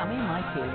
സമയമായി ശരി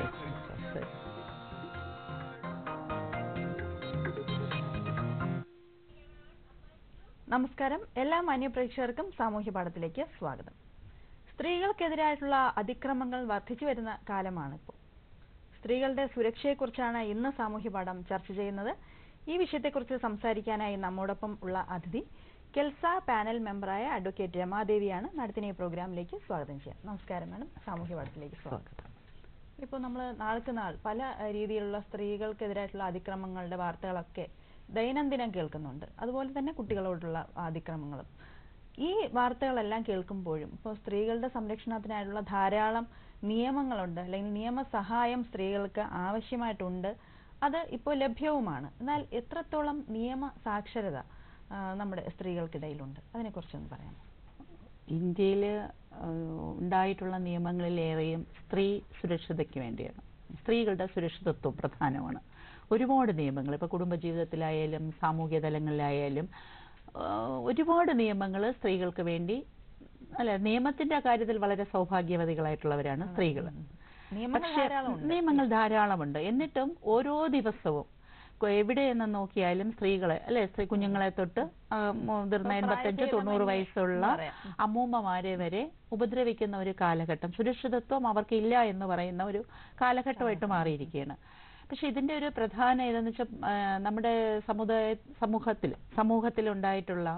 നമസ്കാരം എല്ലാ മാന്യപ്രേക്ഷകർക്കും സാമൂഹ്യ പാഠത്തിലേക്ക് സ്വാഗതം സ്ത്രീകൾക്കെതിരായിട്ടുള്ള അതിക്രമങ്ങൾ വർദ്ധിച്ചു വരുന്ന കാലമാണിപ്പോൾ സ്ത്രീകളുടെ സുരക്ഷയെക്കുറിച്ചാണ് ഇന്ന് സാമൂഹ്യ പാഠം ചർച്ച ചെയ്യുന്നത് ഈ വിഷയത്തെക്കുറിച്ച് സംസാരിക്കാനായി നമ്മോടൊപ്പം ഉള്ള അതിഥി കെൽസ പാനൽ മെമ്പറായ അഡ്വക്കേറ്റ് രമാദേവിയാണ് മാഡത്തിനെ ഈ പ്രോഗ്രാമിലേക്ക് സ്വാഗതം ചെയ്യാം നമസ്കാരം മാഡം സാമൂഹ്യ പാഠത്തിലേക്ക് സ്വാഗതം ഇപ്പോൾ നമ്മൾ നാൾക്ക് നാൾ പല ഏഹ്, രീതിയിലുള്ള സ്ത്രീകൾക്കെതിരായിട്ടുള്ള അതിക്രമങ്ങളുടെ വാർത്തകളൊക്കെ ദൈനംദിനം കേൾക്കുന്നുണ്ട് അതുപോലെ തന്നെ കുട്ടികളോടുള്ള അതിക്രമങ്ങളും ഈ വാർത്തകളെല്ലാം കേൾക്കുമ്പോഴും ഇപ്പോൾ സ്ത്രീകളുടെ സംരക്ഷണത്തിനായിട്ടുള്ള ധാരാളം നിയമങ്ങളുണ്ട് അല്ലെങ്കിൽ നിയമസഹായം സ്ത്രീകൾക്ക് ആവശ്യമായിട്ടുണ്ട് അത് ഇപ്പോൾ ലഭ്യവുമാണ് എന്നാൽ എത്രത്തോളം നിയമ സാക്ഷരത ആ, നമ്മുടെ സ്ത്രീകൾക്കിടയിലുണ്ട് അതിനെക്കുറിച്ചൊന്ന് പറയാം ഇന്ത്യയിൽ ഉണ്ടായിട്ടുള്ള നിയമങ്ങളിലേറെയും സ്ത്രീ സുരക്ഷിതയ്ക്ക് വേണ്ടിയാണ് സ്ത്രീകളുടെ സുരക്ഷിതത്വം പ്രധാനമാണ് ഒരുപാട് നിയമങ്ങൾ ഇപ്പോൾ കുടുംബജീവിതത്തിലായാലും സാമൂഹ്യ തലങ്ങളിലായാലും ആ, ഒരുപാട് നിയമങ്ങൾ സ്ത്രീകൾക്ക് വേണ്ടി അല്ല നിയമത്തിന്റെ കാര്യത്തിൽ വളരെ സൗഭാഗ്യവതികളായിട്ടുള്ളവരാണ് സ്ത്രീകൾ നിയമങ്ങൾ പക്ഷേ ധാരാളമുണ്ട് നിയമങ്ങൾ ധാരാളമുണ്ട് എന്നിട്ടും ഓരോ ദിവസവും കൊ- എവിടെ എന്ന് നോക്കിയാലും സ്ത്രീകളെ അല്ലെ സ്ത്രീ കുഞ്ഞുങ്ങളെ തൊട്ട് ആ, മുതിർന്ന ഇപ്പൊ എൺപത്തഞ്ച് പ്രായഭേദമന്യേ തൊണ്ണൂറ് വയസ്സുള്ള പറയാം. അമ്മൂമ്മമാരെ വരെ ഉപദ്രവിക്കുന്ന ഒരു കാലഘട്ടം സുരക്ഷിതത്വം അവർക്കില്ല എന്ന് പറയുന്ന ഒരു കാലഘട്ടമായിട്ട് മാറിയിരിക്കുകയാണ് പക്ഷെ ഇതിന്റെ ഒരു പ്രധാന ഇതെന്ന് വെച്ചാൽ നമ്മുടെ സമുദായ സമൂഹത്തിൽ സമൂഹത്തിലുണ്ടായിട്ടുള്ള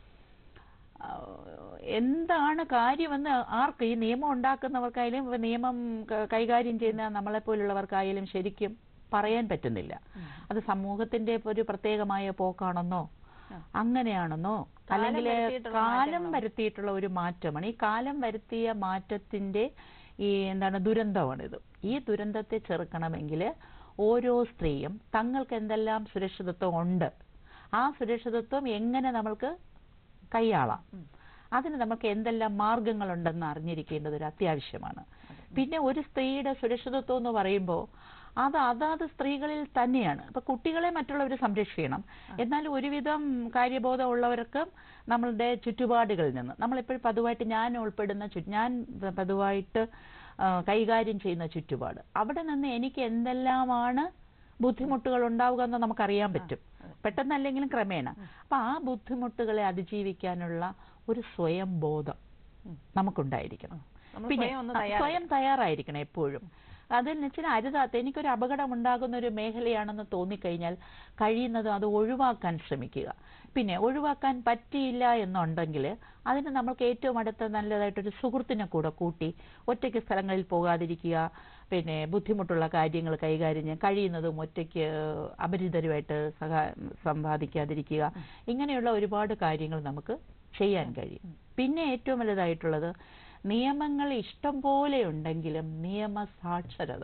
ആ, എന്താണ് കാര്യമെന്ന് ആർക്ക് ഈ നിയമം ഉണ്ടാക്കുന്നവർക്കായാലും ഇപ്പൊ നിയമം ക- കൈകാര്യം ചെയ്യുന്ന നമ്മളെപ്പോലുള്ളവർക്കായാലും ശരിക്കും പറയാൻ പറ്റുന്നില്ല അത് സമൂഹത്തിന്റെ ഒരു പ്രത്യേകമായ പോക്കാണെന്നോ ആ. അങ്ങനെയാണെന്നോ അല്ലെങ്കിൽ വരുത്തിയിട്ടുള്ള കാലം മാറ്റങ്ങളോ? വരുത്തിയിട്ടുള്ള ഒരു മാറ്റമാണ് ഈ കാലം വരുത്തിയ മാറ്റത്തിന്റെ ഈ എന്താണ് ദുരന്തമാണിത് ഈ ദുരന്തത്തെ ചെറുക്കണമെങ്കിൽ ഓരോ സ്ത്രീയും തങ്ങൾക്ക് എന്തെല്ലാം സുരക്ഷിതത്വം ഉണ്ട് ആ സുരക്ഷിതത്വം എങ്ങനെ നമ്മൾക്ക് കൈയാളാം ഉം. അതിന് നമുക്ക് എന്തെല്ലാം മാർഗങ്ങളുണ്ടെന്ന് അറിഞ്ഞിരിക്കേണ്ടത് ഒരു അത്യാവശ്യമാണ് പിന്നെ ഒരു സ്ത്രീയുടെ സുരക്ഷിതത്വം എന്ന് പറയുമ്പോൾ അത് അതാത് സ്ത്രീകളിൽ തന്നെയാണ് ഇപ്പൊ കുട്ടികളെ മറ്റുള്ളവർ സംരക്ഷിക്കണം എന്നാൽ ഒരുവിധം കാര്യബോധം ഉള്ളവർക്ക് നമ്മളുടെ ചുറ്റുപാടുകളിൽ നിന്ന് നമ്മളിപ്പോഴും പതിവായിട്ട് ഞാൻ ഉൾപ്പെടുന്ന ചു- ഞാൻ പതിവായിട്ട് ആ, കൈകാര്യം ചെയ്യുന്ന ചുറ്റുപാട് അവിടെ നിന്ന് എനിക്ക് എന്തെല്ലാമാണ് ബുദ്ധിമുട്ടുകൾ ഉണ്ടാവുക എന്ന് നമുക്കറിയാൻ പറ്റും പെട്ടെന്നല്ലെങ്കിലും ക്രമേണ അപ്പൊ ആ ബുദ്ധിമുട്ടുകളെ അതിജീവിക്കാനുള്ള ഒരു സ്വയം ബോധം ഉം. നമുക്കുണ്ടായിരിക്കണം നമ്മൾ പിന്നെ സ്വയം ഒന്ന് ആ, തയ്യാറായി. സ്വയം തയ്യാറായിരിക്കണം എപ്പോഴും അതെന്ന് വെച്ചാൽ അരുതാത്ത എനിക്കൊരു അപകടം ഉണ്ടാകുന്ന ഒരു മേഖലയാണെന്ന് തോന്നിക്കഴിഞ്ഞാൽ കഴിയുന്നതും അത് ഒഴിവാക്കാൻ ശ്രമിക്കുക പിന്നെ ഒഴിവാക്കാൻ പറ്റിയില്ല എന്നുണ്ടെങ്കിൽ അതിന് നമ്മൾക്ക് ഏറ്റവും അടുത്ത നല്ലതായിട്ടൊരു സുഹൃത്തിനെ കൂടെ കൂട്ടി ഒറ്റയ്ക്ക് സ്ഥലങ്ങളിൽ പോകാതിരിക്കുക പിന്നെ ബുദ്ധിമുട്ടുള്ള കാര്യങ്ങൾ കൈകാര്യം ചെയ്യാൻ കഴിയുന്നതും ഒറ്റയ്ക്ക് അപരിതരുമായിട്ട് സഹാ സമ്പാദിക്കാതിരിക്കുക ഇങ്ങനെയുള്ള ഒരുപാട് കാര്യങ്ങൾ നമുക്ക് ചെയ്യാൻ കഴിയും പിന്നെ ഏറ്റവും വലുതായിട്ടുള്ളത് നിയമങ്ങൾ ഇഷ്ടം പോലെ ഉണ്ടെങ്കിലും നിയമ സാക്ഷരത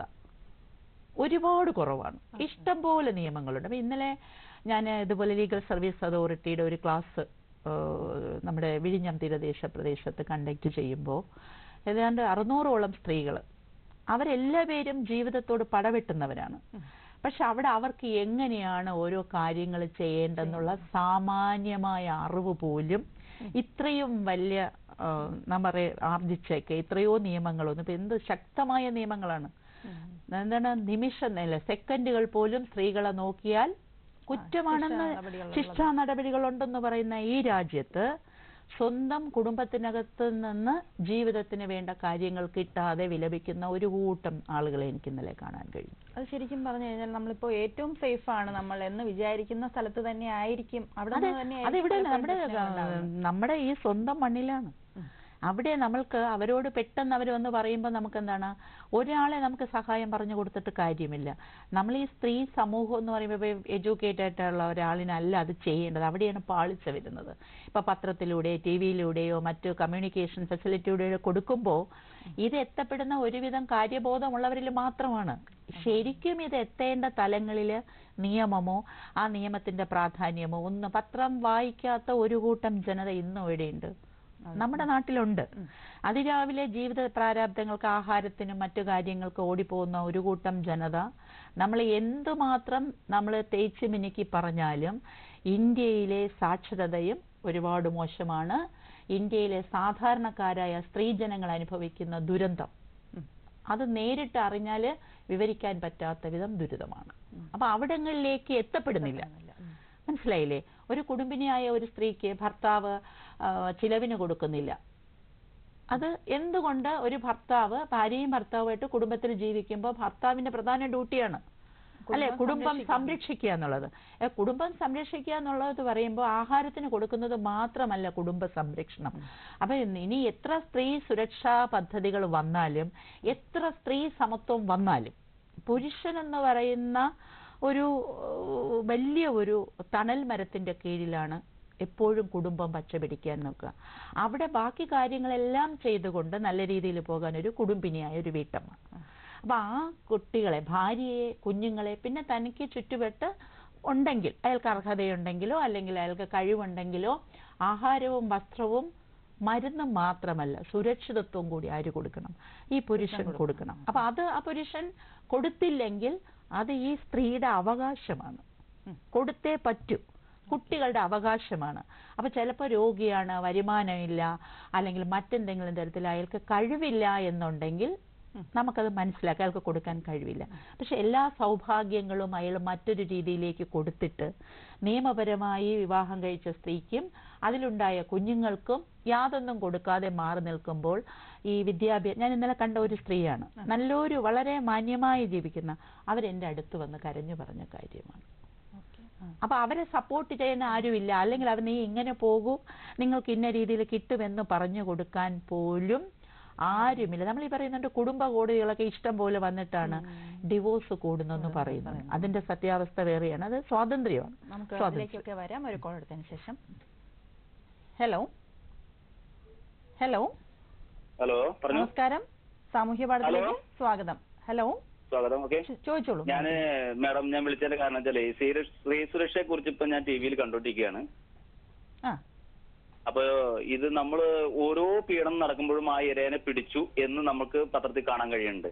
ഒരുപാട് കുറവാണ് ഇഷ്ടം പോലെ നിയമങ്ങളുണ്ട് അപ്പൊ ഇന്നലെ ഞാൻ ഇതുപോലെ ലീഗൽ സർവീസ് അതോറിറ്റിയുടെ ഒരു ക്ലാസ് നമ്മുടെ വിഴിഞ്ഞം തീരദേശ പ്രദേശത്ത് കണ്ടക്ട് ചെയ്യുമ്പോൾ ഏതാണ്ട് അറുന്നൂറോളം സ്ത്രീകൾ അവരെല്ലാ പേരും ജീവിതത്തോട് പടവെട്ടുന്നവരാണ് പക്ഷെ അവിടെ അവർക്ക് എങ്ങനെയാണ് ഓരോ കാര്യങ്ങൾ ചെയ്യേണ്ടെന്നുള്ള സാമാന്യമായ അറിവ് പോലും ഇത്രയും വലിയ ആ, നമ്മൾ ആർജിച്ചേക്ക് എത്രയോ നിയമങ്ങളൊന്നും ഇപ്പൊ എന്ത് ശക്തമായ നിയമങ്ങളാണ് എന്താണ് നിമിഷം അല്ല സെക്കൻഡുകൾ പോലും സ്ത്രീകളെ നോക്കിയാൽ കുറ്റമാണെന്ന് ശിക്ഷാ നടപടികളുള്ളത്. ശിക്ഷാ നടപടികളുണ്ടെന്ന് പറയുന്ന ഈ രാജ്യത്ത് സ്വന്തം കുടുംബത്തിനകത്ത് നിന്ന് ജീവിതത്തിന് വേണ്ട കാര്യങ്ങൾ കിട്ടാതെ വിലപിക്കുന്ന ഒരു കൂട്ടം ആളുകളെ എനിക്ക് ഇന്നലെ കാണാൻ കഴിയും അത് ശരിക്കും പറഞ്ഞു കഴിഞ്ഞാൽ നമ്മളിപ്പോ ഏറ്റവും സേഫ് ആണ് നമ്മൾ എന്ന് വിചാരിക്കുന്ന സ്ഥലത്ത് തന്നെ ആയിരിക്കും അവിടെ അതെ നിന്ന് തന്നെ അതിവിടെ ആയിരിക്കും നമ്മുടെ പലപ്പോഴും പ്രശ്നങ്ങൾ ഉണ്ടാവുന്നത്. നമ്മുടെ ഈ സ്വന്തം മണ്ണിലാണ് ഉം. അവിടെ നമ്മൾക്ക് അവരോട് പെട്ടെന്ന് അവർ വന്ന് പറയുമ്പോൾ നമുക്ക് എന്താണ് ഒരാളെ നമുക്ക് സഹായം പറഞ്ഞു കൊടുത്തിട്ട് കാര്യമില്ല നമ്മൾ ഈ സ്ത്രീ സമൂഹം എന്ന് പറയുമ്പോൾ എഡ്യൂക്കേറ്റഡ് ആയിട്ടുള്ള ഒരാളിനല്ല അത് ചെയ്യേണ്ടത് അവിടെയാണ് പാളിച്ച വരുന്നത് ഇപ്പൊ പത്രത്തിലൂടെ ടി വിയിലൂടെയോ മറ്റു കമ്മ്യൂണിക്കേഷൻ ഫെസിലിറ്റിയുടെ കൊടുക്കുമ്പോൾ ഇത് എത്തപ്പെടുന്ന ഒരുവിധം കാര്യബോധമുള്ളവരിൽ മാത്രമാണ് ശരിക്കും ഇത് എത്തേണ്ട തലങ്ങളിൽ നിയമമോ ആ നിയമത്തിന്റെ പ്രാധാന്യമോ ഒന്നും പത്രം വായിക്കാത്ത ഒരു കൂട്ടം ജനത ഇന്നും ഇവിടെയുണ്ട് നമ്മുടെ നാട്ടിലുണ്ട് അതിരാവിലെ ജീവിത പ്രാരാബ്ദങ്ങൾക്ക് ആഹാരത്തിനും മറ്റു കാര്യങ്ങൾക്ക് ഓടിപ്പോകുന്ന ഒരു കൂട്ടം ജനത നമ്മൾ എന്തുമാത്രം നമ്മൾ തേച്ച് മിനുക്കി പറഞ്ഞാലും ഇന്ത്യയിലെ സാക്ഷരതയും ഒരുപാട് മോശമാണ് ഇന്ത്യയിലെ സാധാരണക്കാരായ സ്ത്രീജനങ്ങൾ അനുഭവിക്കുന്ന ദുരന്തം അത് നേരിട്ട് അറിഞ്ഞാൽ വിവരിക്കാൻ പറ്റാത്ത വിധം ദുരിതമാണ് അപ്പൊ അവിടങ്ങളിലേക്ക് എത്തപ്പെടുന്നില്ല മനസ്സിലായില്ലേ ഒരു കുടുംബിനിയായ ഒരു സ്ത്രീക്ക് ഭർത്താവ് ആ, ചിലവിന് കൊടുക്കുന്നില്ല അത് എന്തുകൊണ്ട് ഒരു ഭർത്താവ് ഭാര്യയും ഭർത്താവുമായിട്ട് കുടുംബത്തിൽ ജീവിക്കുമ്പോൾ ഭർത്താവിന്റെ പ്രധാന ഡ്യൂട്ടിയാണ് അല്ലെ കുടുംബം കുടുംബം സംരക്ഷിക്കുക. സംരക്ഷിക്കുക എന്നുള്ളത് ഏ, കുടുംബം സംരക്ഷിക്കുക എന്നുള്ളത് പറയുമ്പോൾ ആഹാരത്തിന് കൊടുക്കുന്നത് മാത്രമല്ല കുടുംബ സംരക്ഷണം അപ്പൊ ഇനി എത്ര സ്ത്രീ സുരക്ഷാ പദ്ധതികൾ വന്നാലും എത്ര സ്ത്രീ സമത്വം വന്നാലും പുരുഷൻ എന്ന് പറയുന്ന ഒരു ഏഹ്, വലിയ ഒരു തണൽ മരത്തിന്റെ കീഴിലാണ് എപ്പോഴും കുടുംബം പച്ചപിടിക്കാൻ നോക്കുക അവിടെ ബാക്കി കാര്യങ്ങളെല്ലാം ചെയ്തുകൊണ്ട് നല്ല രീതിയിൽ പോകാൻ ഒരു കുടുംബിനിയായ ഒരു വീട്ടമ്മ അപ്പൊ ആ കുട്ടികളെ ഭാര്യയെ കുഞ്ഞുങ്ങളെ പിന്നെ തനിക്ക് ചുറ്റുവട്ട് ഉണ്ടെങ്കിൽ അയാൾക്ക് അർഹതയുണ്ടെങ്കിലോ അല്ലെങ്കിൽ അയാൾക്ക് കഴിവുണ്ടെങ്കിലോ ആഹാരവും വസ്ത്രവും മരുന്നും മാത്രമല്ല സുരക്ഷിതത്വം കൂടി ആര് കൊടുക്കണം ഈ പുരുഷൻ കൊടുക്കണം അപ്പൊ അത് ആ പുരുഷൻ കൊടുത്തില്ലെങ്കിൽ അത് ഈ സ്ത്രീയുടെ അവകാശമാണ് കൊടുത്തേ പറ്റൂ കുട്ടികളുടെ അവകാശമാണ് അപ്പൊ ചിലപ്പോൾ രോഗിയാണ് വരുമാനമില്ല അല്ലെങ്കിൽ മറ്റെന്തെങ്കിലും തരത്തിൽ അയാൾക്ക് കഴിവില്ല എന്നുണ്ടെങ്കിൽ നമുക്കത് മനസ്സിലാക്കാം അയാൾക്ക് കൊടുക്കാൻ കഴിവില്ല പക്ഷെ എല്ലാ സൗഭാഗ്യങ്ങളും അയാൾ മറ്റൊരു രീതിയിലേക്ക് കൊടുത്തിട്ട് നിയമപരമായി വിവാഹം കഴിച്ച സ്ത്രീക്കും അതിലുണ്ടായ കുഞ്ഞുങ്ങൾക്കും യാതൊന്നും കൊടുക്കാതെ മാറി നിൽക്കുമ്പോൾ ഈ വിദ്യാഭ്യാസം ഞാൻ ഇന്നലെ കണ്ട ഒരു സ്ത്രീയാണ് നല്ലൊരു വളരെ മാന്യമായി ജീവിക്കുന്ന അവരെന്റെ അടുത്ത് വന്ന് കരഞ്ഞു പറഞ്ഞ കാര്യമാണ് അപ്പൊ അവരെ സപ്പോർട്ട് ചെയ്യുന്ന ആരുമില്ല അല്ലെങ്കിൽ അവർ നീ ഇങ്ങനെ പോകൂ നിങ്ങൾക്ക് ഇന്ന രീതിയിൽ കിട്ടുമെന്ന് പറഞ്ഞു കൊടുക്കാൻ പോലും ആരുമില്ല നമ്മൾ ഈ പറയുന്നുണ്ട് കുടുംബ കോടതികളൊക്കെ ഇഷ്ടം പോലെ വന്നിട്ടാണ് ഡിവോഴ്സ് കൂടുന്നെന്ന് പറയുന്നത് അതിന്റെ സത്യാവസ്ഥ വേറെയാണ് അത് സ്വാതന്ത്ര്യമാണ് നമുക്ക് സ്വാതന്ത്ര്യം അതിലേക്കൊക്കെ വരാം ഒരു കോൾ എടുത്തതിന് ശേഷം ഹലോ ഹലോ ഹലോ പറഞ്ഞു നമസ്കാരം സാമൂഹ്യ പാഠത്തിലേക്ക് സ്വാഗതം ഹലോ സ്വാഗതം ഓക്കെ ചോ- ചോദിച്ചോളൂ ഞാന് മാഡം ഞാൻ വിളിച്ചതിന്റെ കാരണം വെച്ചാലേ സ്ത്രീ സ്ത്രീ സുരക്ഷയെ കുറിച്ച് ഇപ്പൊ ഞാൻ ടി വിയിൽ കണ്ടോണ്ടിരിക്കുകയാണ് ആ അപ്പൊ ഇത് നമ്മൾ ഓരോ പീഡനം നടക്കുമ്പോഴും ആ ഇരേനെ പിടിച്ചു എന്ന് നമുക്ക് പത്രത്തിൽ കാണാൻ കഴിയുന്നുണ്ട്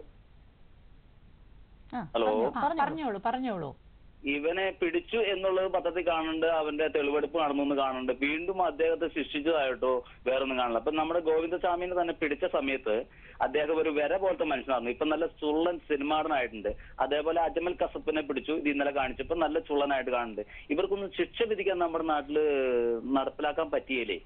ആ ഹലോ. ആ, പറഞ്ഞോളൂ പറഞ്ഞോളൂ ഇവനെ പിടിച്ചു എന്നുള്ളത് പത്രത്തിൽ കാണുന്നുണ്ട് അവന്റെ തെളിവെടുപ്പ് നടന്നു എന്ന് കാണുന്നുണ്ട് വീണ്ടും അദ്ദേഹത്തെ ശിക്ഷിച്ചതായിട്ടോ വേറൊന്നും കാണില്ല അപ്പൊ നമ്മുടെ ഗോവിന്ദസ്വാമിനെ തന്നെ പിടിച്ച സമയത്ത് അദ്ദേഹം ഒരു വര പോലത്തെ മനുഷ്യനായിരുന്നു ഇപ്പൊ നല്ല ചുള്ളൻ സിനിമാടനായിട്ടുണ്ട് അതേപോലെ അജ്മൽ കസപ്പിനെ പിടിച്ചു ഇത് ഇന്നലെ കാണിച്ചപ്പോ നല്ല ചുള്ളനായിട്ട് കാണുന്നുണ്ട് ഇവർക്കൊന്നും ശിക്ഷ വിധിക്കാൻ നമ്മുടെ നാട്ടില് നടപ്പിലാക്കാൻ പറ്റിയില്ലേ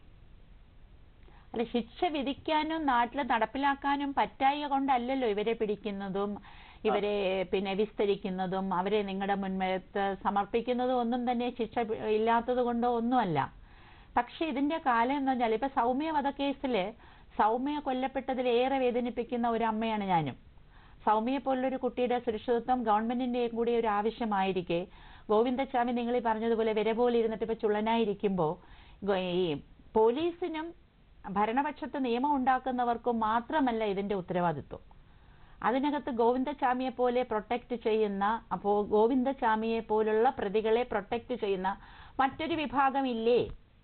അല്ല ശിക്ഷ വിധിക്കാനും നാട്ടിൽ നടപ്പിലാക്കാനും പറ്റായ കൊണ്ടല്ലല്ലോ ഇവരെ പിടിക്കുന്നതും ഇവരെ പിന്നെ വിസ്തരിക്കുന്നതും അവരെ നിങ്ങളുടെ മുൻമേത്ത് സമർപ്പിക്കുന്നതും ഒന്നും തന്നെ ശിക്ഷ പി- ഇല്ലാത്തത് കൊണ്ടോ ഒന്നുമല്ല പക്ഷെ ഇതിന്റെ കാലം എന്ന് പറഞ്ഞാൽ ഇപ്പൊ സൗമ്യ വധക്കേസില് സൗമ്യ കൊല്ലപ്പെട്ടതിൽ ഏറെ വേദനിപ്പിക്കുന്ന ഒരു അമ്മയാണ് ഞാനും സൗമ്യയെ പോലുള്ളൊരു കുട്ടിയുടെ സുരക്ഷിതത്വം ഗവൺമെന്റിന്റെയും കൂടി ഒരു ആവശ്യമായിരിക്കെ ഗോവിന്ദസ്വാമി നിങ്ങൾ ഈ പറഞ്ഞതുപോലെ വിര പോലെ ഇരുന്നിട്ട് ഇപ്പൊ ചുള്ളനായിരിക്കുമ്പോ ഗോ- ഈ പോലീസിനും ഭരണപക്ഷത്ത് നിയമം ഉണ്ടാക്കുന്നവർക്കും മാത്രമല്ല ഇതിന്റെ ഉത്തരവാദിത്വം അതിനകത്ത് ഗോവിന്ദചാമിയെ പോലെ പ്രൊട്ടക്ട് ചെയ്യുന്ന അപ്പോ ഗോവിന്ദചാമിയെ പോലുള്ള പ്രതികളെ പ്രൊട്ടക്ട് ചെയ്യുന്ന മറ്റൊരു വിഭാഗം ഇല്ലേ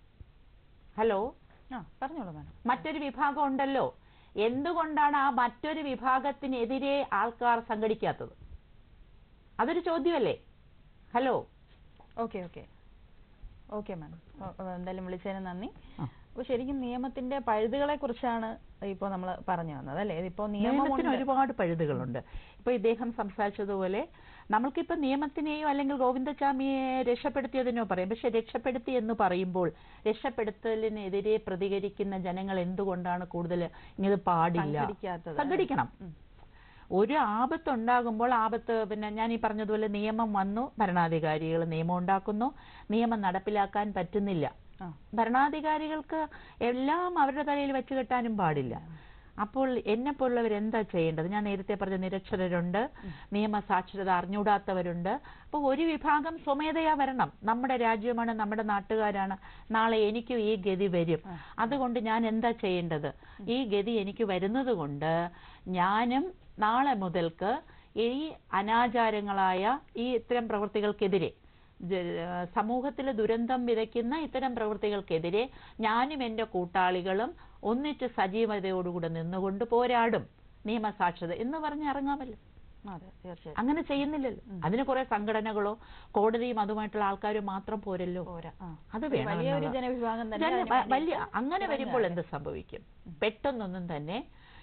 ഹലോ ആ പറഞ്ഞോളൂ മാഡം മറ്റൊരു വിഭാഗം ഉണ്ടല്ലോ എന്തുകൊണ്ടാണ് ആ മറ്റൊരു വിഭാഗത്തിനെതിരെ ആൾക്കാർ സംഘടിക്കാത്തത് അതൊരു ചോദ്യമല്ലേ hello okay okay okay madam എന്തായാലും വിളിച്ചതിന് നന്ദി ആ. അപ്പൊ ശരിക്കും നിയമത്തിന്റെ പഴുതുകളെ കുറിച്ചാണ് ഇപ്പോ നമ്മൾ പറഞ്ഞു വന്നത് അല്ലേ ഇതിപ്പോ നിയമത്തിന് നിയമം ഒരുപാട് പഴുതുകളുണ്ട് ഇപ്പൊ ഇദ്ദേഹം സംസാരിച്ചതുപോലെ നമ്മൾക്കിപ്പോ നിയമത്തിനെയോ അല്ലെങ്കിൽ ഗോവിന്ദചാമിയെ രക്ഷപ്പെടുത്തിയതിനോ പറയാം പക്ഷെ രക്ഷപ്പെടുത്തി എന്ന് പറയുമ്പോൾ രക്ഷപ്പെടുത്തലിനെതിരെ പ്രതികരിക്കുന്ന ജനങ്ങൾ എന്തുകൊണ്ടാണ് കൂടുതൽ ഇങ്ങനെ പാടില്ല സംഘടിക്കാത്തത് സംഘടിക്കണം ഉം. ഒരു ആപത്ത് ഉണ്ടാകുമ്പോൾ ആപത്ത് പിന്നെ ഞാൻ ഈ പറഞ്ഞതുപോലെ നിയമം വന്നു ഭരണാധികാരികൾ നിയമം ഉണ്ടാക്കുന്നു നിയമം നടപ്പിലാക്കാൻ പറ്റുന്നില്ല ആ. ഭരണാധികാരികൾക്ക് എല്ലാം അവരുടെ തലയിൽ വെച്ച് കെട്ടാനും പാടില്ല അപ്പോൾ എന്നെ പോലുള്ളവർ എന്താ ചെയ്യേണ്ടത് ഞാൻ നേരത്തെ പറഞ്ഞ നിരക്ഷരരുണ്ട് നിയമസാക്ഷരത അറിഞ്ഞൂടാത്തവരുണ്ട് അപ്പോൾ ഒരു വിഭാഗം സ്വമേധയാ വരണം നമ്മുടെ രാജ്യമാണ് നമ്മുടെ നാട്ടുകാരാണ് നാളെ എനിക്കും ഈ ഗതി വരും അതുകൊണ്ട് ഞാൻ എന്താ ചെയ്യേണ്ടത് ഈ ഗതി എനിക്ക് വരുന്നത് കൊണ്ട് ഞാനും നാളെ മുതൽക്ക് ഈ അനാചാരങ്ങളായ ഈ ഇത്തരം പ്രവൃത്തികൾക്കെതിരെ സമൂഹത്തിൽ ദുരന്തം വിതയ്ക്കുന്ന ഇത്തരം പ്രവൃത്തികൾക്കെതിരെ ഞാനും എൻ്റെ കൂട്ടാളികളും ഒന്നിച്ച് സജീവതയോടുകൂടെ നിന്നുകൊണ്ട് പോരാടും നിയമസാക്ഷരത എന്ന് പറഞ്ഞ് ഇറങ്ങാമല്ലോ അതെ തീർച്ചയായും അങ്ങനെ ചെയ്യുന്നില്ലല്ലോ അതിന് കുറെ സംഘടനകളോ കോടതിയും അതുമായിട്ടുള്ള ആൾക്കാരും മാത്രം പോരല്ലോ പോരാ ആ. അത് ഒരു വേണം വലിയൊരു എന്നുള്ളത്. ജനവിഭാഗം തന്നെ ജന- അതിന് വ- വേണ്ടിയിട്ട് വലിയ അങ്ങനെ ഇറങ്ങുകയാണ്. വരുമ്പോൾ എന്ത് സംഭവിക്കും പെട്ടെന്നൊന്നും തന്നെ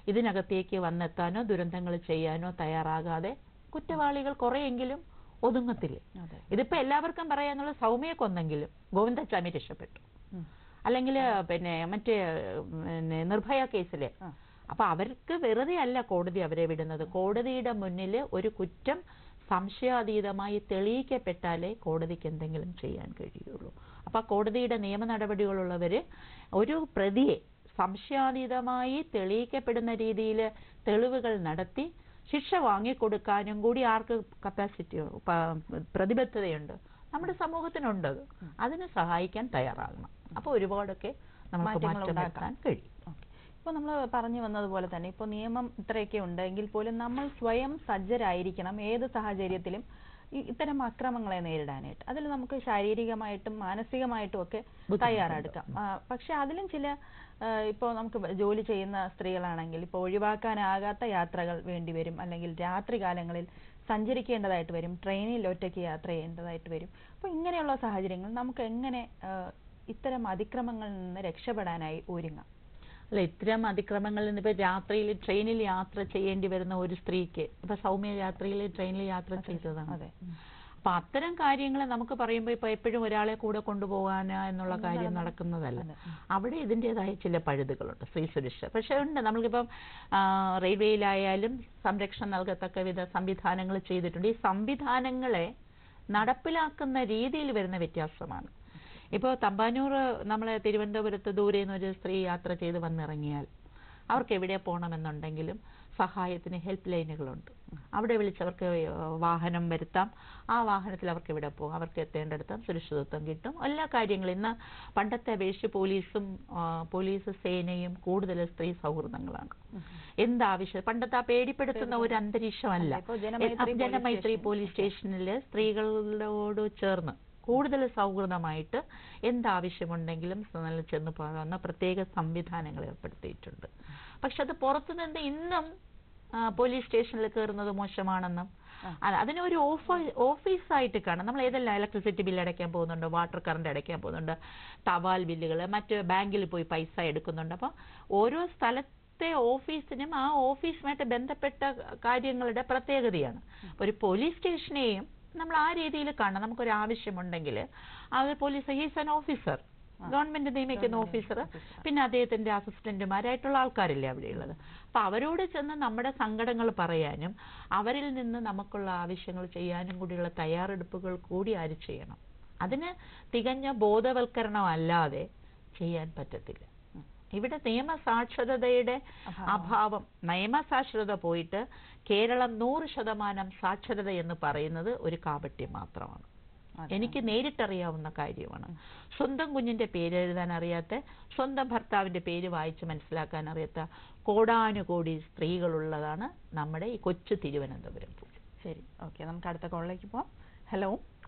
ഇതിനകത്തേക്ക് വന്നെത്താനോ ദുരന്തങ്ങൾ ചെയ്യാനോ തയ്യാറാകാതെ കുറ്റവാളികൾ കുറെയെങ്കിലും ഒതുങ്ങത്തില്ലേ അതെ ഇതിപ്പോ എല്ലാവർക്കും പറയാന്നുള്ള സൗമ്യ കൊന്നെങ്കിലും ഗോവിന്ദസ്വാമി രക്ഷപ്പെട്ടു ഉം. അല്ലെങ്കിൽ പിന്നെ മറ്റേ പിന്നെ നിർഭയ കേസില് ആ. അപ്പൊ അവർക്ക് വെറുതെ അല്ല കോടതി അവരെ വിടുന്നത് കോടതിയുടെ മുന്നിൽ ഒരു കുറ്റം സംശയാതീതമായി തെളിയിക്കപ്പെട്ടാലേ കോടതിക്ക് എന്തെങ്കിലും ചെയ്യാൻ കഴിയുള്ളൂ അപ്പൊ ആ കോടതിയുടെ നിയമ നടപടികളുള്ളവര് ഒരു പ്രതിയെ സംശയാതീതമായി തെളിയിക്കപ്പെടുന്ന രീതിയിൽ തെളിവുകൾ നടത്തി ശിക്ഷ വാങ്ങിക്കൊടുക്കാനും കൂടി ആർക്ക് കപ്പാസിറ്റി പ്രതിബദ്ധതയുണ്ട് നമ്മുടെ സമൂഹത്തിനുണ്ട് അത്. അതിന് സഹായിക്കാൻ തയ്യാറാകണം അപ്പൊ ഒരുപാടൊക്കെ നമുക്ക് മാറ്റങ്ങൾ മാറ്റം ഉണ്ടാക്കാം. വരുത്താൻ കഴിയും ഇപ്പോൾ നമ്മൾ പറഞ്ഞു വന്നതുപോലെ തന്നെ ഇപ്പോൾ നിയമം ഇത്രയൊക്കെ ഉണ്ടെങ്കിൽ പോലും നമ്മൾ സ്വയം സജ്ജരായിരിക്കണം ഏത് സാഹചര്യത്തിലും ഈ- ഇത്തരം അക്രമങ്ങളെ നേരിടാനായിട്ട് അതിൽ നമുക്ക് ശാരീരികമായിട്ടും മാനസികമായിട്ടും ഒക്കെ ബുദ്ധിമുട്ടുണ്ട്. തയ്യാറെടുക്കാം ആ, പക്ഷെ അതിലും ചില ഇപ്പോൾ നമുക്ക് ജോലി ചെയ്യുന്ന സ്ത്രീകളാണെങ്കിൽ ഇപ്പോൾ ഒഴിവാക്കാനാകാത്ത യാത്രകൾ വേണ്ടിവരും അല്ലെങ്കിൽ രാത്രി കാലങ്ങളിൽ സഞ്ചരിക്കേണ്ടതായിട്ട് വരും ട്രെയിനിൽ ഒറ്റയ്ക്ക് യാത്ര ചെയ്യേണ്ടതായിട്ട് വരും അപ്പോൾ ഇങ്ങനെയുള്ള സാഹചര്യങ്ങൾ നമുക്ക് എങ്ങനെ ആ, ഇത്തരം അതിക്രമങ്ങളിൽ നിന്ന് രക്ഷപ്പെടാനായി ഒരുങ്ങാം അല്ല ഇത്തരം അതിക്രമങ്ങളിൽ നിന്ന് ഇപ്പൊ രാത്രിയിൽ ട്രെയിനിൽ യാത്ര ചെയ്യേണ്ടി വരുന്ന ഒരു സ്ത്രീക്ക് ഇപ്പൊ സൗമ്യ രാത്രിയിൽ ട്രെയിനിൽ യാത്ര ചെയ്തതാണ് അതെ അപ്പൊ അത്തരം കാര്യങ്ങൾ നമുക്ക് പറയുമ്പോൾ ഇപ്പൊ എപ്പോഴും ഒരാളെ കൂടെ കൊണ്ടുപോകാനാ എന്നുള്ള ഒന്നും കാര്യം നടന്ന- നടക്കുന്നതല്ല അതെ. ഉം. അവിടെ ഇതിൻ്റെതായ ചില പഴുതുകളുണ്ട് സ്ത്രീ സുരക്ഷ പക്ഷെ ഉണ്ട് നമ്മൾക്കിപ്പം ആ, റെയിൽവേയിലായാലും സംരക്ഷണം നൽകത്തക്ക വിധ സംവിധാനങ്ങൾ ചെയ്തിട്ടുണ്ട് ഈ സംവിധാനങ്ങളെ നടപ്പിലാക്കുന്ന രീതിയിൽ വരുന്ന വ്യത്യാസമാണ് ഇപ്പോൾ തമ്പാനൂർ നമ്മളെ തിരുവനന്തപുരത്ത് ദൂരെ നിന്ന് ഒരു സ്ത്രീ യാത്ര ചെയ്ത് വന്നിറങ്ങിയാൽ അവർക്ക് എവിടെ പോകണമെന്നുണ്ടെങ്കിലും സഹായത്തിന് ഹെൽപ്പ് ലൈനുകളുണ്ട് അവിടെ വിളിച്ചവർക്ക് വാഹനം വരുത്താം ആ വാഹനത്തിൽ അവർക്ക് എവിടെ പോകും അവർക്ക് എത്തേണ്ടടുത്ത് സുരക്ഷിതത്വം കിട്ടും എല്ലാ കാര്യങ്ങളും ഇന്ന് പണ്ടത്തെ അപേക്ഷിച്ച് പോലീസും ആ, പോലീസ് സേനയും കൂടുതൽ സ്ത്രീ സൗഹൃദങ്ങളാണ് എന്താവശ്യം പണ്ടത്തെ ആ പേടിപ്പെടുത്തുന്ന ഒരു അന്തരീക്ഷമല്ല അല്ല, ഇപ്പോ ജനമൈത്രി എ- ജനമൈത്രി പോലീസ് പോലീസ് സ്റ്റേഷനിൽ സ്ത്രീകളോട് ചേർന്ന് കൂടുതൽ സൗഹൃദമായിട്ട് എന്താവശ്യമുണ്ടെങ്കിലും നല്ല ചെന്ന് പോകാവുന്ന പ്രത്യേക സംവിധാനങ്ങൾ ഏർപ്പെടുത്തിയിട്ടുണ്ട് പക്ഷെ അത് പുറത്തുനിന്ന് ഇന്നും ആ, പോലീസ് സ്റ്റേഷനിൽ കയറുന്നത് മോശമാണെന്നും അല്ല, അതിനെ ഒരു ഓഫ് ഓഫീസായിട്ട് കാണാം നമ്മൾ ഏതെല്ലാം ഇലക്ട്രിസിറ്റി ബില്ല് അടയ്ക്കാൻ പോകുന്നുണ്ട് വാട്ടർ കറണ്ട് അടയ്ക്കാൻ പോകുന്നുണ്ട് തപാൽ ബില്ലുകൾ മറ്റ് ബാങ്കിൽ പോയി പൈസ എടുക്കുന്നുണ്ട് അപ്പോൾ ഓരോ സ്ഥലത്തെ ഓഫീസിനും ആ ഓഫീസുമായിട്ട് ബന്ധപ്പെട്ട കാര്യങ്ങളുടെ പ്രത്യേകതയാണ് ഒരു പോലീസ് സ്റ്റേഷനെയും നമ്മൾ ആ രീതിയിൽ കാണണം നമുക്കൊരു ആവശ്യമുണ്ടെങ്കിൽ അത് police he's an officer government നിയമിക്കുന്ന ഓഫീസർ പിന്നെ അദ്ദേഹത്തിന്റെ അസിസ്റ്റന്റുമാരായിട്ടുള്ള ആൾക്കാരില്ലേ അവിടെയുള്ളത് അപ്പൊ അവരോട് ചെന്ന് നമ്മുടെ സങ്കടങ്ങൾ പറയാനും അവരിൽ നിന്ന് നമുക്കുള്ള ആവശ്യങ്ങൾ ചെയ്യാനും കൂടിയുള്ള തയ്യാറെടുപ്പുകൾ കൂടി ആര് ചെയ്യണം അതിന് തികഞ്ഞ ബോധവൽക്കരണം അല്ലാതെ ചെയ്യാൻ പറ്റത്തില്ല ഇവിടെ നിയമസാക്ഷരതയുടെ അഭാവം നിയമസാക്ഷരത പോയിട്ട് കേരളം നൂറ് ശതമാനം സാക്ഷരത എന്ന് പറയുന്നത് ഒരു കാപട്യം മാത്രമാണ് അതെ. എനിക്ക് നേരിട്ടറിയാവുന്ന കാര്യമാണ് സ്വന്തം കുഞ്ഞിന്റെ പേര് എഴുതാൻ അറിയാത്ത സ്വന്തം ഭർത്താവിന്റെ പേര് വായിച്ച് മനസ്സിലാക്കാൻ അറിയാത്ത കോടാനുകോടി സ്ത്രീകളുള്ളതാണ് നമ്മുടെ ഈ കൊച്ചു തിരുവനന്തപുരം ശരി ഓക്കെ നമുക്ക് അടുത്ത കോളിലേക്ക് പോവാം hello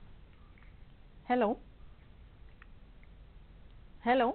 hello hello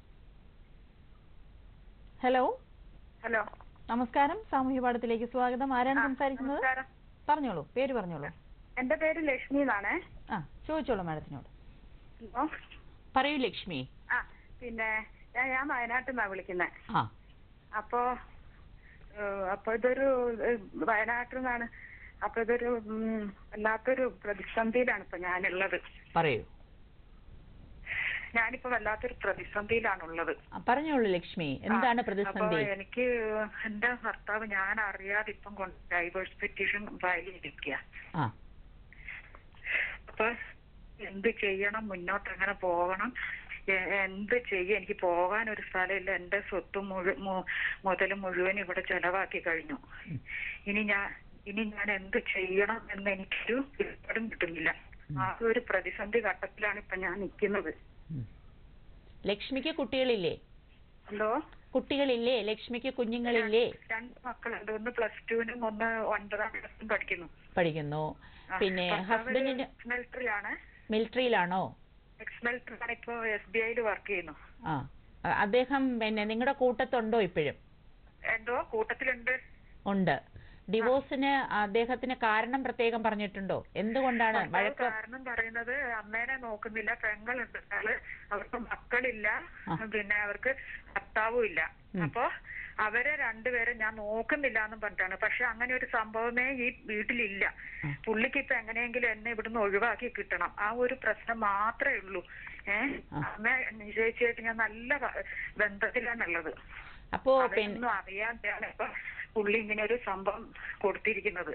hello hello നമസ്കാരം സാമൂഹ്യ പാഠത്തിലേക്ക് സ്വാഗതം ആരാണ് ആ, സംസാരിക്കുന്നത് നമസ്കാരം. പറഞ്ഞോളൂ പേര് പറഞ്ഞോളൂ എന്റെ പേര് ലക്ഷ്മി എന്നാണേ ആ ചോദിച്ചോളൂ മാഡത്തിനോട് ഹലോ പറയൂ ലക്ഷ്മി ആ പിന്നെ ഞാൻ ഞാൻ വയനാട്ടിൽ നിന്നാ വിളിക്കുന്നത് ആ അപ്പോ ഏഹ്, അപ്പൊ ഇതൊരു ഏഹ്, വയനാട്ടിൽ നിന്നാണ് അപ്പൊ ഇതൊരു ഉം, വല്ലാത്തൊരു പ്രതിസന്ധിയിലാണ് ഇപ്പൊ ഞാനുള്ളത് പറയൂ ഞാനിപ്പോ വല്ലാത്തൊരു പ്രതിസന്ധിയിലാണുള്ളത് ആ, പറഞ്ഞോളൂ ലക്ഷ്മി എന്താണ് അപ്പൊ പ്രതിസന്ധി എനിക്ക് എന്റെ ഭർത്താവ് ഞാൻ അറിയാതെ ഇപ്പം കൊണ്ട് ഡൈവേഴ്സ് പെറ്റീഷൻ ഫയൽ ചെയ്തിരിക്കുക ആ അപ്പൊ എന്ത് ചെയ്യണം മുന്നോട്ട് എങ്ങനെ പോകണം എ- എന്ത് ചെയ്യും എനിക്ക് പോകാൻ ഒരു സ്ഥലമില്ല എന്റെ സ്വത്ത് മുഴു മു- മുതൽ മുഴുവൻ ഇവിടെ ചെലവാക്കി കഴിഞ്ഞു ഇനി ഞാൻ ഇനി ഞാൻ എന്ത് ചെയ്യണം എന്ന് എനിക്കൊരു പിടിപ്പാടും കിട്ടുന്നില്ല ആ ഒരു പ്രതിസന്ധി ഘട്ടത്തിലാണ് ഇപ്പൊ ഞാൻ നിൽക്കുന്നത് ഉം. ലക്ഷ്മിക്ക് കുട്ടികളില്ലേ എന്തോ കുട്ടികളില്ലേ ലക്ഷ്മിക്ക് കുഞ്ഞുങ്ങളില്ലേ രണ്ട് മക്കളുണ്ട് ഒന്ന് പ്ലസ് ടുവിനും ഒന്ന് ഒൻപതാം ക്ലാസ്സിലും പഠിക്കുന്നു പഠിക്കുന്നു പിന്നെ ഹസ്ബൻഡിന് മിലിറ്ററി ആണ് മിലിറ്ററിയിലാണോ എക്സ് മിലിറ്ററി ആണ് ഇപ്പൊ എസ് ബി ഐയിൽ വർക്ക് ചെയ്യുന്നു ആ അ- അദ്ദേഹം പിന്നെ നിങ്ങളുടെ കൂട്ടത്തുണ്ടോ ഇപ്പോഴും എന്തോ കൂട്ടത്തിലുണ്ട് ഉണ്ട് ഡിവോഴ്സിന് അദ്ദേഹത്തിന് കാരണം പ്രത്യേകം പറഞ്ഞിട്ടുണ്ടോ എന്തുകൊണ്ടാണ് ഭർത്താവ് വഴക്ക് കാരണം പറയുന്നത് അമ്മേനെ നോക്കുന്നില്ല പെങ്ങളുണ്ട് ആള് അവർക്ക് മക്കളില്ല ആ. പിന്നെ അവർക്ക് ഭർത്താവും ഇല്ല ഉം. അപ്പൊ അവരെ രണ്ടുപേരെ ഞാൻ നോക്കുന്നില്ല എന്നും പറഞ്ഞിട്ടാണ് പക്ഷെ അങ്ങനെ ഒരു സംഭവമേ ഈ വീട്ടിലില്ല പുള്ളിക്ക് ഇപ്പൊ എങ്ങനെയെങ്കിലും എന്നെ ഇവിടുന്ന് ഒഴിവാക്കി കിട്ടണം ആ ഒരു പ്രശ്നം മാത്രമേ ഉള്ളൂ ഏഹ് അമ്മ നിശ്ചയിച്ചായിട്ട് ഞാൻ നല്ല ബ- ബന്ധത്തിലാണുള്ളത് അപ്പോ പിന്നെ അതൊന്നും അറിയാതെയാണ് ഇപ്പൊ പുള്ളി ഇങ്ങനെ ഒരു സംഭവം കൊടുത്തിരിക്കുന്നത്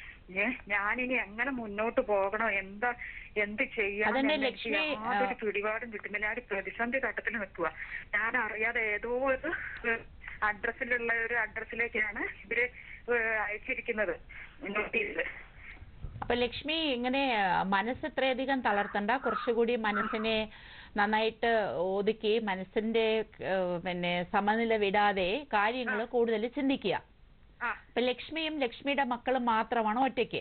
ഏ ഞാനിനി എങ്ങനെ മുന്നോട്ട് പോകണോ എന്താ എന്ത് ചെയ്യണം അതെന്നെ എന്ന് എനിക്ക് ലക്ഷ്മി, യാതൊരു ആ, പിടിപാടും കിട്ടുന്നില്ല ഞാൻ ഒരു പ്രതിസന്ധി ഘട്ടത്തിൽ നിൽക്കുക ഞാൻ അറിയാതെ ഏതോ ഒരു അഡ്രസ്സിലുള്ള ഒരു അഡ്രസ്സിലേക്കാണ് ഇവര് ഏഹ് അയച്ചിരിക്കുന്നത് നോട്ടീസ് അപ്പൊ ലക്ഷ്മി ഇങ്ങനെ മനസ്സ് ഇത്രയധികം തളർത്തണ്ട കുറച്ചുകൂടി മനസ്സിനെ നന്നായിട്ട് ഒതുക്കി മനസ്സിന്റെ ഏഹ്, പിന്നെ സമനില വിടാതെ കാര്യങ്ങൾ കൂടുതൽ ചിന്തിക്കുക ആ ഇപ്പൊ ലക്ഷ്മിയും ലക്ഷ്മിയുടെ മക്കളും മാത്രമാണ് ഒറ്റയ്ക്ക്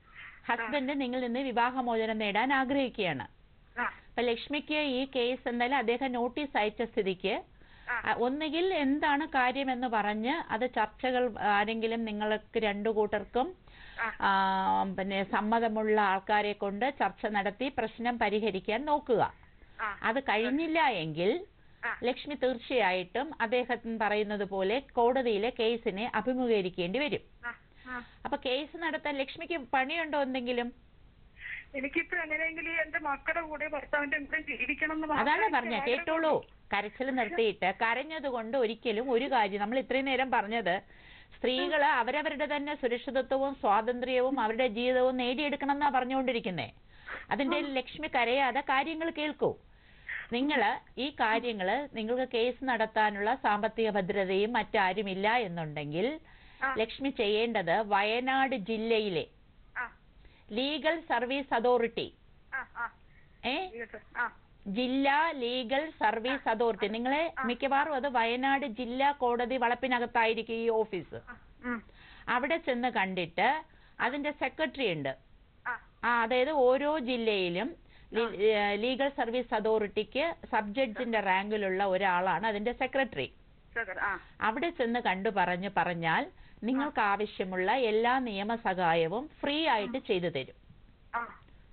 ഹസ്ബൻഡ് നിങ്ങളിൽ നിന്ന് വിവാഹമോചനം നേടാൻ ആഗ്രഹിക്കുകയാണ് ആ അപ്പൊ ലക്ഷ്മിക്ക് ഈ കേസ് എന്തായാലും അദ്ദേഹം നോട്ടീസ് അയച്ച സ്ഥിതിക്ക് ആ. ആ, ഒന്നുകിൽ എന്താണ് കാര്യമെന്ന് പറഞ്ഞ് അത് ചർച്ചകൾ ആരെങ്കിലും നിങ്ങൾക്ക് രണ്ടു കൂട്ടർക്കും ആ. ആ, പിന്നെ സമ്മതമുള്ള ആൾക്കാരെ കൊണ്ട് ചർച്ച നടത്തി പ്രശ്നം പരിഹരിക്കാൻ നോക്കുക ആ അത് കഴിഞ്ഞില്ല എങ്കിൽ ആ. ലക്ഷ്മി തീർച്ചയായിട്ടും അദ്ദേഹം പറയുന്നത് പോലെ കോടതിയിലെ കേസിനെ അഭിമുഖീകരിക്കേണ്ടി വരും ആ ആ അപ്പൊ കേസ് നടത്താൻ ലക്ഷ്മിക്ക് പണിയുണ്ടോ എന്തെങ്കിലും എനിക്കിപ്പോ എങ്ങനെയെങ്കിലും എന്റെ മക്കളുടെ കൂടെ ഭർത്താവിന്റെ കൂടെ ജീവിക്കണം എന്ന് മാത്രമേ അതാണ് എനിക്ക് പറഞ്ഞ ആഗ്രഹമുള്ളൂ. കേട്ടോളൂ കരച്ചിൽ നിർത്തിയിട്ട് കരഞ്ഞതുകൊണ്ട് ഒരിക്കലും ഒരു കാര്യം നമ്മൾ ഇത്രയും നേരം പറഞ്ഞത് സ്ത്രീകൾ അവരവരുടെ തന്നെ സുരക്ഷിതത്വവും സ്വാതന്ത്ര്യവും അവരുടെ ജീവിതവും നേടിയെടുക്കണം എന്നാ പറഞ്ഞുകൊണ്ടിരിക്കുന്നേ അതിന്റെ ലക്ഷ്മി കരയാതെ കാര്യങ്ങൾ കേൾക്കൂ നിങ്ങൾ ഈ കാര്യങ്ങൾ നിങ്ങൾക്ക് കേസ് നടത്താനുള്ള സാമ്പത്തിക ഭദ്രതയും മറ്റാരുമില്ല എന്നുണ്ടെങ്കിൽ ആ. ലക്ഷ്മി ചെയ്യേണ്ടത് വയനാട് ജില്ലയിലെ ആ ലീഗൽ സർവീസ് അതോറിറ്റി ആ ആ ഏ yes, sir. ആ ജില്ലാ ലീഗൽ സർവീസ് അതോറിറ്റി നിങ്ങളെ മിക്കവാറും അത് വയനാട് ജില്ലാ കോടതി വളപ്പിനകത്തായിരിക്കും ഈ ഓഫീസ് ആ, ഉം, അവിടെ ചെന്ന് കണ്ടിട്ട് അതിന്റെ സെക്രട്ടറി ഉണ്ട് ആ ആ അതായത് ഓരോ ജില്ലയിലും ലീ- ഏഹ് ലീഗൽ സർവീസ് അതോറിറ്റിക്ക് സബ് ജഡ്ജിന്റെ റാങ്കിലുള്ള ഒരാളാണ് അതിന്റെ സെക്രട്ടറി sugar, ആ അവിടെ ചെന്ന് കണ്ടു പറഞ്ഞ് പറഞ്ഞാൽ നിങ്ങൾക്ക് ആവശ്യമുള്ള എല്ലാ നിയമസഹായവും ഫ്രീ ആയിട്ട് ചെയ്തു തരും ആ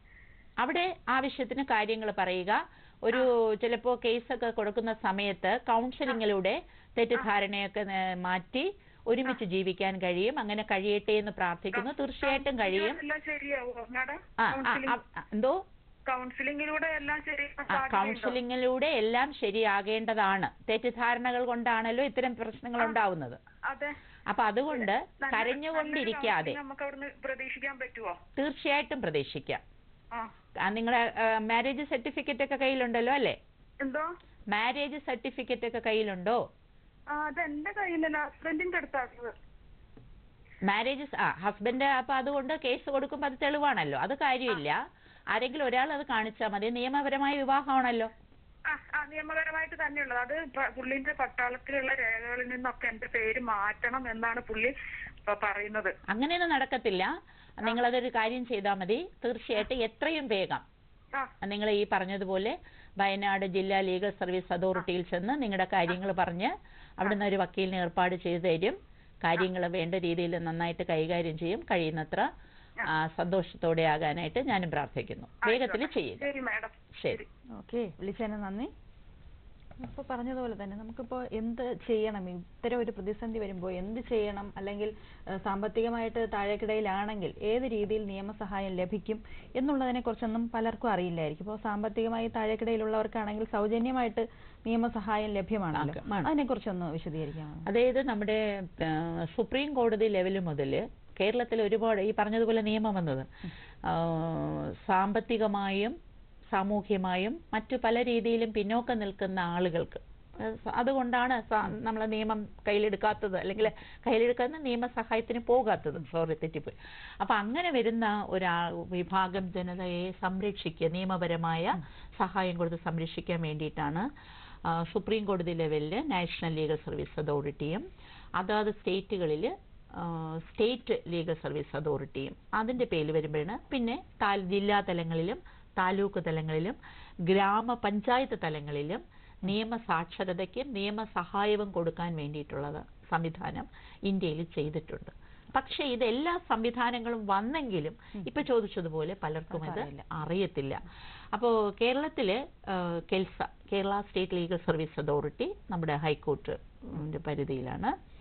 അവിടെ ആവശ്യത്തിന് കാര്യങ്ങൾ പറയുക ഒരു ചിലപ്പോ കേസൊക്കെ കൊടുക്കുന്ന സമയത്ത് കൗൺസിലിങ്ങിലൂടെ തെറ്റിദ്ധാരണയൊക്കെ നേ- മാറ്റി ഒരുമിച്ച് ജീവിക്കാൻ കഴിയും അങ്ങനെ കഴിയട്ടെ എന്ന് പ്രാർത്ഥിക്കുന്നു തീർച്ചയായിട്ടും കഴിയും എല്ലാം ശരിയാവോ മാഡം ആ ആ, ആ, എന്തോ കൗൺസിലിങ്ങിലൂടെ എല്ലാം ശരിയാക്കാൻ ആ, സാധ്യതയുണ്ടോ? കൗൺസിലിങ്ങിലൂടെ എല്ലാം ശരിയാകേണ്ടതാണ് തെറ്റിദ്ധാരണകൾ കൊണ്ടാണല്ലോ ഇത്തരം പ്രശ്നങ്ങൾ ഉണ്ടാവുന്നത് അതെ അപ്പൊ അതുകൊണ്ട് നല്ല- കരഞ്ഞുകൊണ്ടിരിക്കാതെ നല്ലൊരു counselling നമുക്ക് അവിടുന്ന് പ്രതീക്ഷിക്കാൻ പറ്റുമോ തീർച്ചയായിട്ടും പ്രതീക്ഷിക്കാം ആ ആ, നിങ്ങളുടെ മാരേജ് സർട്ടിഫിക്കറ്റ് ഒക്കെ കയ്യിലുണ്ടല്ലോ അല്ലേ എന്തോ മാരേജ് സർട്ടിഫിക്കറ്റ് ഒക്കെ കയ്യിലുണ്ടോ ആ അത് എന്റെ കയ്യിലല്ല ഹസ്ബൻഡിന്റെ അടുത്താണ് മാരേജ് ആ ഹസ്ബൻഡ് അപ്പൊ അതുകൊണ്ട് കേസ് കൊടുക്കുമ്പോൾ അത് തെളിവാണല്ലോ അത് കാര്യമില്ല ആരെങ്കിലും ഒരാൾ അത് കാണിച്ചാൽ മതി നിയമപരമായ വിവാഹമാണല്ലോ ആ ആ നിയമപരമായിട്ട് തന്നെയുള്ളത് അത് പ- പുള്ളിന്റെ പട്ടാളത്തിലുള്ള രേഖകളിൽ നിന്നൊക്കെ എന്റെ പേര് മാറ്റണം എന്നാണ് പുള്ളി ഇപ്പൊ പറയുന്നത് അങ്ങനെയൊന്നും നടക്കത്തില്ല നിങ്ങളതൊരു കാര്യം ചെയ്താൽ മതി തീർച്ചയായിട്ടും എത്രയും വേഗം ആ നിങ്ങൾ ഈ പറഞ്ഞതുപോലെ വയനാട് ജില്ലാ ലീഗൽ സർവീസ് അതോറിറ്റിയിൽ ചെന്ന് നിങ്ങളുടെ കാര്യങ്ങൾ പറഞ്ഞ് അവിടുന്ന് ഒരു വക്കീലിനെ ഏർപ്പാട് ചെയ്തു തരും കാര്യങ്ങൾ വേണ്ട രീതിയിൽ നന്നായിട്ട് കൈകാര്യം ചെയ്യും കഴിയുന്നത്ര ആ, സന്തോഷത്തോടെ ആകാനായിട്ട് ഞാനും പ്രാർത്ഥിക്കുന്നു വേഗത്തിൽ ചെയ്യുക ശരി മാഡം ശരി ഓക്കെ വിളിച്ചതിന് നന്ദി ഇപ്പോൾ പറഞ്ഞതുപോലെ തന്നെ നമുക്കിപ്പോൾ എന്ത് ചെയ്യണം ഇത്തരം ഒരു പ്രതിസന്ധി വരുമ്പോൾ എന്ത് ചെയ്യണം അല്ലെങ്കിൽ ഏഹ്, സാമ്പത്തികമായിട്ട് താഴേക്കിടയിലാണെങ്കിൽ ഏത് രീതിയിൽ നിയമസഹായം ലഭിക്കും എന്നുള്ളതിനെ കുറിച്ചൊന്നും പലർക്കും അറിയില്ലായിരിക്കും ഇപ്പോൾ സാമ്പത്തികമായി താഴേക്കിടയിലുള്ളവർക്കാണെങ്കിൽ സൗജന്യമായിട്ട് നിയമസഹായം ലഭ്യമാണല്ലോ ആക്കാം, ആണ്. അതിനെക്കുറിച്ചൊന്ന് വിശദീകരിക്കാമോ അതായത് നമ്മുടെ ആ, സുപ്രീം കോടതി ലെവൽ മുതൽ കേരളത്തിൽ ഒരുപാട് ഈ പറഞ്ഞതുപോലെ നിയമം വന്നത് ആ, സാമ്പത്തികമായും സാമൂഹ്യമായും മറ്റു പല രീതിയിലും പിന്നോക്കം നിൽക്കുന്ന ആളുകൾക്ക് അത് സ- അതുകൊണ്ടാണ് നമ്മൾ നിയമം കയ്യിലെടുക്കാത്തത് അല്ലെങ്കിൽ കയ്യിലെടുക്കുന്ന നിയമസഹായത്തിന് പോകാത്തത് സോറി തെറ്റിപ്പോയി അപ്പൊ അങ്ങനെ വരുന്ന ഒരാ വിഭാഗം ജനതയെ സംരക്ഷിക്കുക നിയമപരമായ സഹായം കൊടുത്ത് സംരക്ഷിക്കാൻ വേണ്ടിയിട്ടാണ് ആ, സുപ്രീം കോടതി ലെവലിൽ നാഷണൽ ലീഗൽ സർവീസ് അതോറിറ്റിയും അതാത് സ്റ്റേറ്റുകളിൽ സ്റ്റേറ്റ് ലീഗൽ സർവീസ് അതോറിറ്റിയും അതിന്റെ പേരിൽ വരുമ്പോഴാണ് പിന്നെ താൽ- ജില്ലാ തലങ്ങളിലും താലൂക്ക് തലങ്ങളിലും ഗ്രാമപഞ്ചായത്ത് തലങ്ങളിലും നിയമസാക്ഷരതയ്ക്കും നിയമസഹായവും കൊടുക്കാൻ വേണ്ടിയിട്ടുള്ളത് സംവിധാനം ഇന്ത്യയിൽ ചെയ്തിട്ടുണ്ട് പക്ഷേ ഇത് എല്ലാ സംവിധാനങ്ങളും വന്നെങ്കിലും ഇപ്പൊ ചോദിച്ചതുപോലെ പലർക്കും ഇത് അറിയില്ല. അറിയത്തില്ല അപ്പോൾ കേരളത്തിലെ KELSA Kerala state legal service authority നമ്മുടെ ഹൈക്കോർട്ട് ന്റെ പരിധിയിലാണ്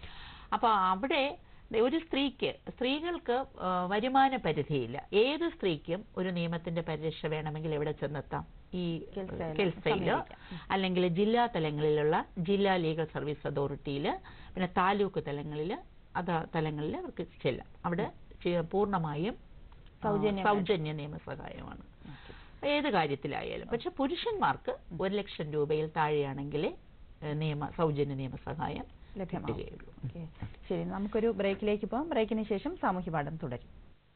അപ്പൊ അവിടെ ഒരു സ്ത്രീക്ക് സ്ത്രീകൾക്ക് ആ, വരുമാന പരിധിയില്ല ഏത് സ്ത്രീക്കും ഒരു നിയമത്തിന്റെ പരിരക്ഷ വേണമെങ്കിൽ എവിടെ ചെന്നെത്താം ഈ കിൽസയില് കിൽസയിലോ സമീപിക്കാം. അല്ലെങ്കിൽ ജില്ലാ തലങ്ങളിലുള്ള ജില്ലാ ലീഗൽ സർവീസ് അതോറിറ്റിയിൽ പിന്നെ താലൂക്ക് തലങ്ങളിൽ അതാ തലങ്ങളിൽ അവർക്ക് ചെല്ലാം അവിടെ ചെ- പൂർണ്ണമായും ആ, സൗജന്യമായി. സൗജന്യ നിയമസഹായമാണ് ഏത് കാര്യത്തിലായാലും പക്ഷെ പുരുഷന്മാർക്ക് ഒരു ലക്ഷം രൂപയിൽ താഴെയാണെങ്കിൽ നിയമ സൗജന്യ നിയമസഹായം ലഭ്യമാകും കിട്ടുകയുള്ളൂ ഓക്കേ. ശരി നമുക്കൊരു ബ്രേക്കിലേക്ക് പോകാം ബ്രേക്കിന് ശേഷം സാമൂഹ്യ പാഠം തുടരും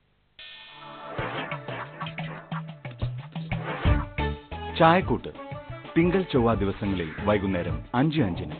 ചായക്കൂട്ട് തിങ്കൾ ചൊവ്വ ദിവസങ്ങളിൽ വൈകുന്നേരം അഞ്ച് അഞ്ചിന്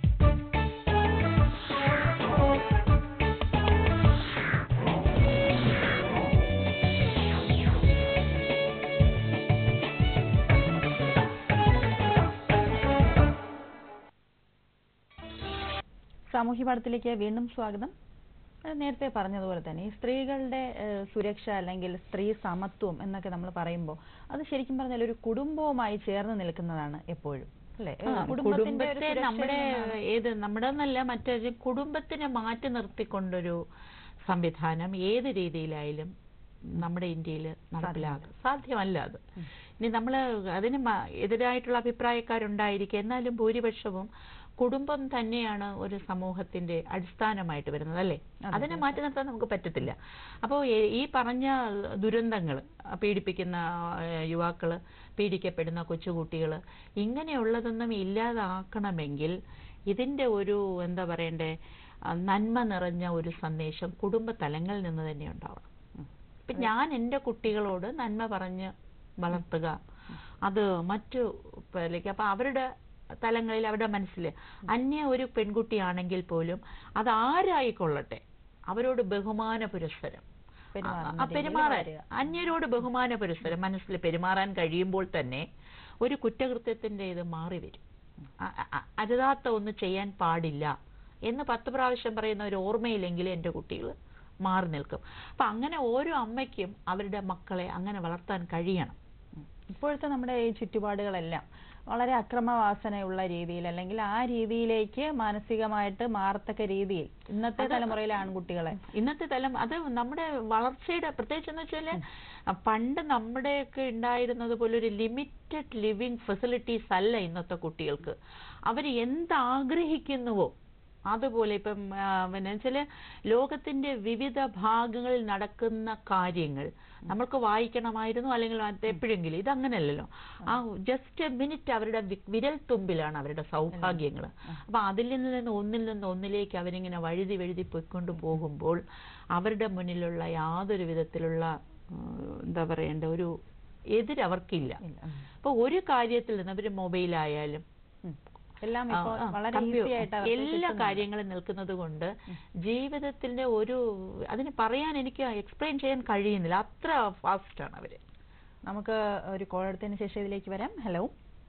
സാമൂഹ്യ പാഠത്തിലേക്ക് വീണ്ടും സ്വാഗതം ഏഹ് നേരത്തെ പറഞ്ഞതുപോലെ തന്നെ ഈ സ്ത്രീകളുടെ ഏഹ് സുരക്ഷ അല്ലെങ്കിൽ സ്ത്രീ സമത്വം എന്നൊക്കെ നമ്മൾ പറയുമ്പോൾ അത് ശരിക്കും പറഞ്ഞാൽ ഒരു കുടുംബവുമായി ചേർന്ന് നിൽക്കുന്നതാണ് എപ്പോഴും അല്ലേ ആ, ഏഹ് കുടുംബത്തിന്റെ ഒരു കുടുംബത്തെ സുരക്ഷയിൽ നമ്മുടെ നിന്നാണ്. ഏത് നമ്മുടെ എന്നല്ല മറ്റൊരു കുടുംബത്തിനെ മാറ്റി നിർത്തിക്കൊണ്ടൊരു സംവിധാനം ഏത് രീതിയിലായാലും നമ്മുടെ ഇന്ത്യയിൽ നടപ്പിലാക്കുക സാധ്യമല്ല അത് ഇനി നമ്മൾ അതിന് മ- എതിരായിട്ടുള്ള അഭിപ്രായക്കാരുണ്ടായിരിക്കും എന്നാലും ഭൂരിപക്ഷവും കുടുംബം തന്നെയാണ് ഒരു സമൂഹത്തിന്റെ അടിസ്ഥാനമായിട്ട് വരുന്നത് അല്ലേ അതെ, അതിനെ അതെ. മാറ്റി നിർത്താൻ നമുക്ക് പറ്റത്തില്ല അപ്പോൾ ഈ പറഞ്ഞ ദുരന്തങ്ങൾ പീഡിപ്പിക്കുന്ന യുവാക്കൾ പീഡിക്കപ്പെടുന്ന കൊച്ചുകുട്ടികൾ ഇങ്ങനെയുള്ളതൊന്നും ഇല്ലാതാക്കണമെങ്കിൽ ഇതിന്റെ ഒരു എന്താ പറയണ്ടേ ആ, നന്മ നിറഞ്ഞ ഒരു സന്ദേശം കുടുംബ തലങ്ങളിൽ നിന്ന് തന്നെ ഉണ്ടാവണം ഇപ്പൊ ഞാൻ എൻ്റെ കുട്ടികളോട് നന്മ പറഞ്ഞ് വളർത്തുക അത് മറ്റു പേരിലേക്ക് അപ്പൊ അവരുടെ തലങ്ങളിൽ അവരുടെ മനസ്സിൽ അന്യ ഒരു പെൺകുട്ടിയാണെങ്കിൽ പോലും അത് ആരായിക്കൊള്ളട്ടെ അവരോട് ബഹുമാന പുരസ്സരം പെരുമാറുന്ന ആ, ആ, രീതിയിൽ പെരുമാറാൻ വരിക. അന്യരോട് ബഹുമാന പുരസ്സരം മനസ്സിൽ പെരുമാറാൻ കഴിയുമ്പോൾ തന്നെ ഒരു കുറ്റകൃത്യത്തിന്റെ ഇത് മാറി വരും അ- അ- അരുതാത്ത ഒന്ന് ചെയ്യാൻ പാടില്ല എന്ന് പത്ത് പ്രാവശ്യം പറയുന്ന ഒരു ഓർമ്മയിലെങ്കിലും എൻ്റെ കുട്ടികൾ മാറി നിൽക്കും അപ്പൊ അങ്ങനെ ഓരോ അമ്മയ്ക്കും അവരുടെ മക്കളെ അങ്ങനെ വളർത്താൻ കഴിയണം ഇപ്പോഴത്തെ നമ്മുടെ ഈ ചുറ്റുപാടുകളെല്ലാം വളരെ അക്രമവാസനയുള്ള രീതിയിൽ അല്ലെങ്കിൽ ആ രീതിയിലേക്ക് മാനസികമായിട്ട് മാറത്തക്ക രീതിയിൽ ഇന്നത്തെ അത് തലമുറയിലെ ആൺകുട്ടികളെ ഇന്നത്തെ തലം അത് നമ്മുടെ വളർച്ചയുടെ പ്രത്യേകിച്ച് എന്ന് വെച്ചാല് പണ്ട് നമ്മുടെയൊക്കെ ഉണ്ടായിരുന്നത് പോലെ ഒരു ലിമിറ്റഡ് ലിവിങ് ഫെസിലിറ്റീസ് അല്ല ഇന്നത്തെ കുട്ടികൾക്ക് അവർ എന്താഗ്രഹിക്കുന്നുവോ അതുപോലെ ഇപ്പം ആ, പിന്നെ വെച്ചാല് ലോകത്തിന്റെ വിവിധ ഭാഗങ്ങളിൽ നടക്കുന്ന കാര്യങ്ങൾ നമ്മൾക്ക് വായിക്കണമായിരുന്നു അല്ലെങ്കിൽ അത് എപ്പോഴെങ്കിലും ഇതങ്ങനെയല്ലല്ലോ ആ ജസ്റ്റ് മിനിറ്റ് അവരുടെ വി- വിരൽ തുമ്പിലാണ് അവരുടെ സൗഭാഗ്യങ്ങൾ അപ്പൊ അതിൽ നിന്ന് നിന്ന് ഒന്നിൽ നിന്ന് ഒന്നിലേക്ക് അവരിങ്ങനെ വഴുതി വഴുതി പോയിക്കൊണ്ട് പോകുമ്പോൾ അവരുടെ മുന്നിലുള്ള യാതൊരു വിധത്തിലുള്ള ആ, എന്താ പറയണ്ട ഒരു എതിരവർക്കില്ല ഇല്ല. ഉം. അപ്പൊ ഒരു കാര്യത്തിൽ നിന്ന് അവര് മൊബൈലായാലും ഉം. എല്ലാം ആ, ഇപ്പോൾ ആ, വളരെ കമ്പ്യൂ- ഈസി ആയിട്ട് അവർക്ക് എല്ലാ കിട്ടുന്നുണ്ട്. കാര്യങ്ങളും നിൽക്കുന്നത് കൊണ്ട് ജീവിതത്തിന്റെ ഒരു അതിന് പറയാൻ എനിക്ക് എക്സ്പ്ലെയിൻ ചെയ്യാൻ കഴിയുന്നില്ല അത്ര ഫാസ്റ്റ് ആണ് അവര് നമുക്ക് ഒരു കോൾ എടുത്തതിന് ശേഷം ഇതിലേക്ക് വരാം ഹലോ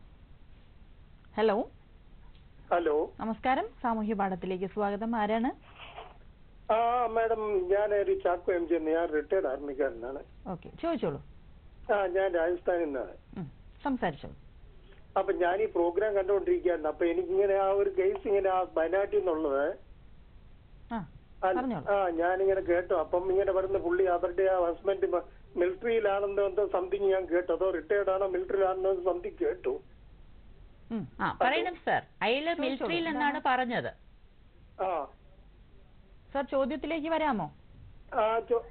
ഹലോ ഹലോ നമസ്കാരം സാമൂഹ്യ പാഠത്തിലേക്ക് സ്വാഗതം ആരാണ് ആ മാഡം ഞാൻ ഒരു ചാക്കോ എം ജി ഞാൻ റിട്ടയർഡ് ആർമിക്കാരനാണ് ഓക്കെ ചോദിച്ചോളൂ ആ ഞാൻ രാജസ്ഥാനിൽ നിന്നാണ് ഉം. സംസാരിച്ചോളൂ അപ്പൊ ഞാൻ ഈ പ്രോഗ്രാം കണ്ടുകൊണ്ടിരിക്കുകയായിരുന്നു അപ്പൊ എനിക്കിങ്ങനെ ആ ഒരു കേസ് ഇങ്ങനെ ആ വയനാട്ടിൽ നിന്നുള്ളത് ആ ആ, പറഞ്ഞോളൂ ആ ഞാനിങ്ങനെ കേട്ടു അപ്പം ഇങ്ങനെ പറയുന്ന പുള്ളി അവരുടെ ആ ഹസ്ബൻഡ് മിലിറ്ററിയിലാണെന്നോ എന്തോ സംതിങ് ഞാൻ കേട്ടു അതോ റിട്ടയർഡ് ആണോ മിലിറ്ററിയിലാണെന്നോ സംതിങ് കേട്ടു ഉം. ആ പറയണം സർ അയാള് ചോദിച്ചോളൂ. മിലിറ്ററിയിൽ നിന്നാണ് പറഞ്ഞത് ആ സർ ചോദ്യത്തിലേക്ക് വരാമോ ആ ചോ-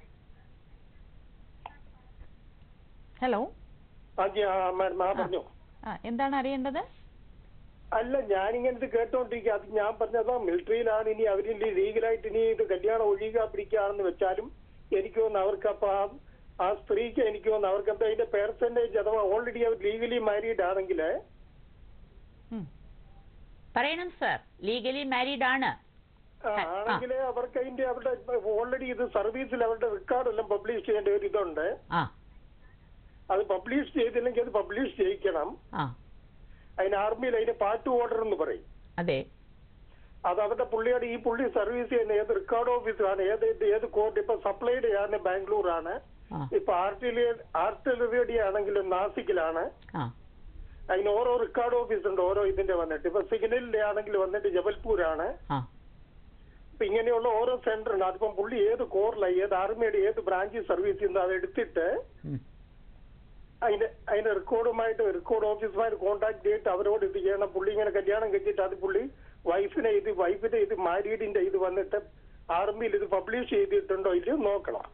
ഹലോ ആ ജി, ആ മാഡം ആ പറഞ്ഞോ ആ എന്താണ് അറിയേണ്ടത് അല്ല ഞാനിങ്ങനത് കേട്ടോണ്ടിരിക്കുക അത് ഞാൻ പറഞ്ഞതാ മിലിറ്ററിയിലാണ് ഇനി അവരിനി ലീഗലായിട്ട് ഇനി ഇത് കല്യാണം ഒഴിയുക പിടിക്കുകയാണെന്ന് വെച്ചാലും എനിക്ക് തോന്നുന്നു അവർക്ക് അപ്പൊ ആ ആ സ്ത്രീക്ക് എനിക്ക് തോന്നുന്നു അവർക്ക് എന്താ അതിന്റെ പെർസെന്റേജ് അഥവാ ഓൾറെഡി അവർ ലീഗലി മാരീഡ് ആണെങ്കിൽ ഉം. പറയണം സർ ലീഗലി മാരീഡ് ആണ് ആ. ആണെങ്കിൽ അവർക്ക് അതിന്റെ അവരുടെ ഓൾറെഡി ഇത് സർവീസിൽ അവരുടെ റെക്കോർഡ് എല്ലാം പബ്ലിഷ് ചെയ്യേണ്ട ഒരു ഇതുണ്ട് ആ അത് പബ്ലിഷ് ചെയ്തില്ലെങ്കിൽ അത് പബ്ലിഷ് ചെയ്യിക്കണം ആ അതിന് ആർമിയിൽ അതിന് പാർട്ട് ഓർഡർ എന്ന് പറയും അതെ അത് അവരുടെ പുള്ളിയുടെ ഈ പുള്ളി സർവീസ് ചെയ്യുന്ന ഏത് റെക്കോർഡ് ഓഫീസാണ് ഏത് ഇത് ഏത് കോർട്ട് ഇപ്പൊ സപ്ലൈഡ് ആണ് ബാംഗ്ലൂർ ആണ് ആ ഇപ്പൊ ആർട്ടിലി ആർട്ടിലറി ആണെങ്കിലും നാസിക്കിലാണ് ആ അതിന് ഓരോ റെക്കോർഡ് ഓഫീസ് ഉണ്ട് ഓരോ ഇതിന്റെ വന്നിട്ട് ഇപ്പൊ സിഗ്നലിന്റെ ആണെങ്കിൽ വന്നിട്ട് ജബൽപൂരാണ് ആ ഇപ്പൊ ഇങ്ങനെയുള്ള ഓരോ സെന്റർ ഉണ്ട് അതിപ്പം പുള്ളി ഏത് കോറില ഏത് ആർമിയുടെ ഏത് ബ്രാഞ്ചിൽ സർവീസ് ചെയ്യുന്നത് അത് എടുത്തിട്ട് ഉം. അതിന്റെ അതിന്റെ റെക്കോർഡുമായിട്ട് റെക്കോർഡ് ഓഫീസുമായിട്ട് കോൺടാക്ട് ചെയ്തിട്ട് അവരോട് ഇത് ചെയ്യണം പുള്ളി ഇങ്ങനെ കല്യാണം കഴിച്ചിട്ട് അത് പുള്ളി വൈഫിനെ ഇത് വൈഫിന്റെ ഇത് മാരീഡിന്റെ ഇത് വന്നിട്ട് ആർമിയിൽ ഇത് പബ്ലിഷ് ചെയ്തിട്ടുണ്ടോ ഇല്ലയോ നോക്കണം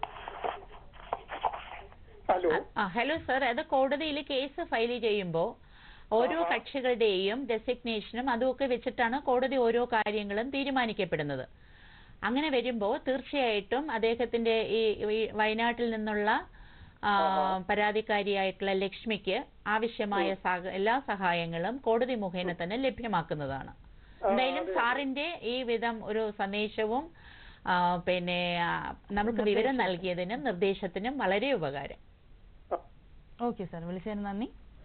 ഹലോ ആ ഹലോ സർ അത് കോടതിയിൽ കേസ് ഫയൽ ചെയ്യുമ്പോൾ ഓരോ ആഹാ. കക്ഷികളുടെയും ഡെസിഗ്നേഷനും അതുമൊക്കെ വെച്ചിട്ടാണ് കോടതി ഓരോ കാര്യങ്ങളും തീരുമാനിക്കപ്പെടുന്നത് അങ്ങനെ വരുമ്പോൾ തീർച്ചയായിട്ടും അദ്ദേഹത്തിന്റെ ഈ ഈ വയനാട്ടിൽ നിന്നുള്ള ആ, ആഹാ. പരാതിക്കാരിയായിട്ടുള്ള ലക്ഷ്മിക്ക് ആവശ്യമായ സഹ- എല്ലാ സഹായങ്ങളും കോടതി മുഖേന തന്നെ ലഭ്യമാക്കുന്നതാണ് ആ, എന്തായാലും അതെ, അതെ. സാറിന്റെ ഈ വിധം ഒരു സന്ദേശവും ആ, പിന്നെ ആ, നമുക്ക് വിവരം നൽകിയതിനും നിർദ്ദേശത്തിനും വളരെ ഉപകാരം ഓക്കെ സാർ വിളിച്ചതിന് നന്ദി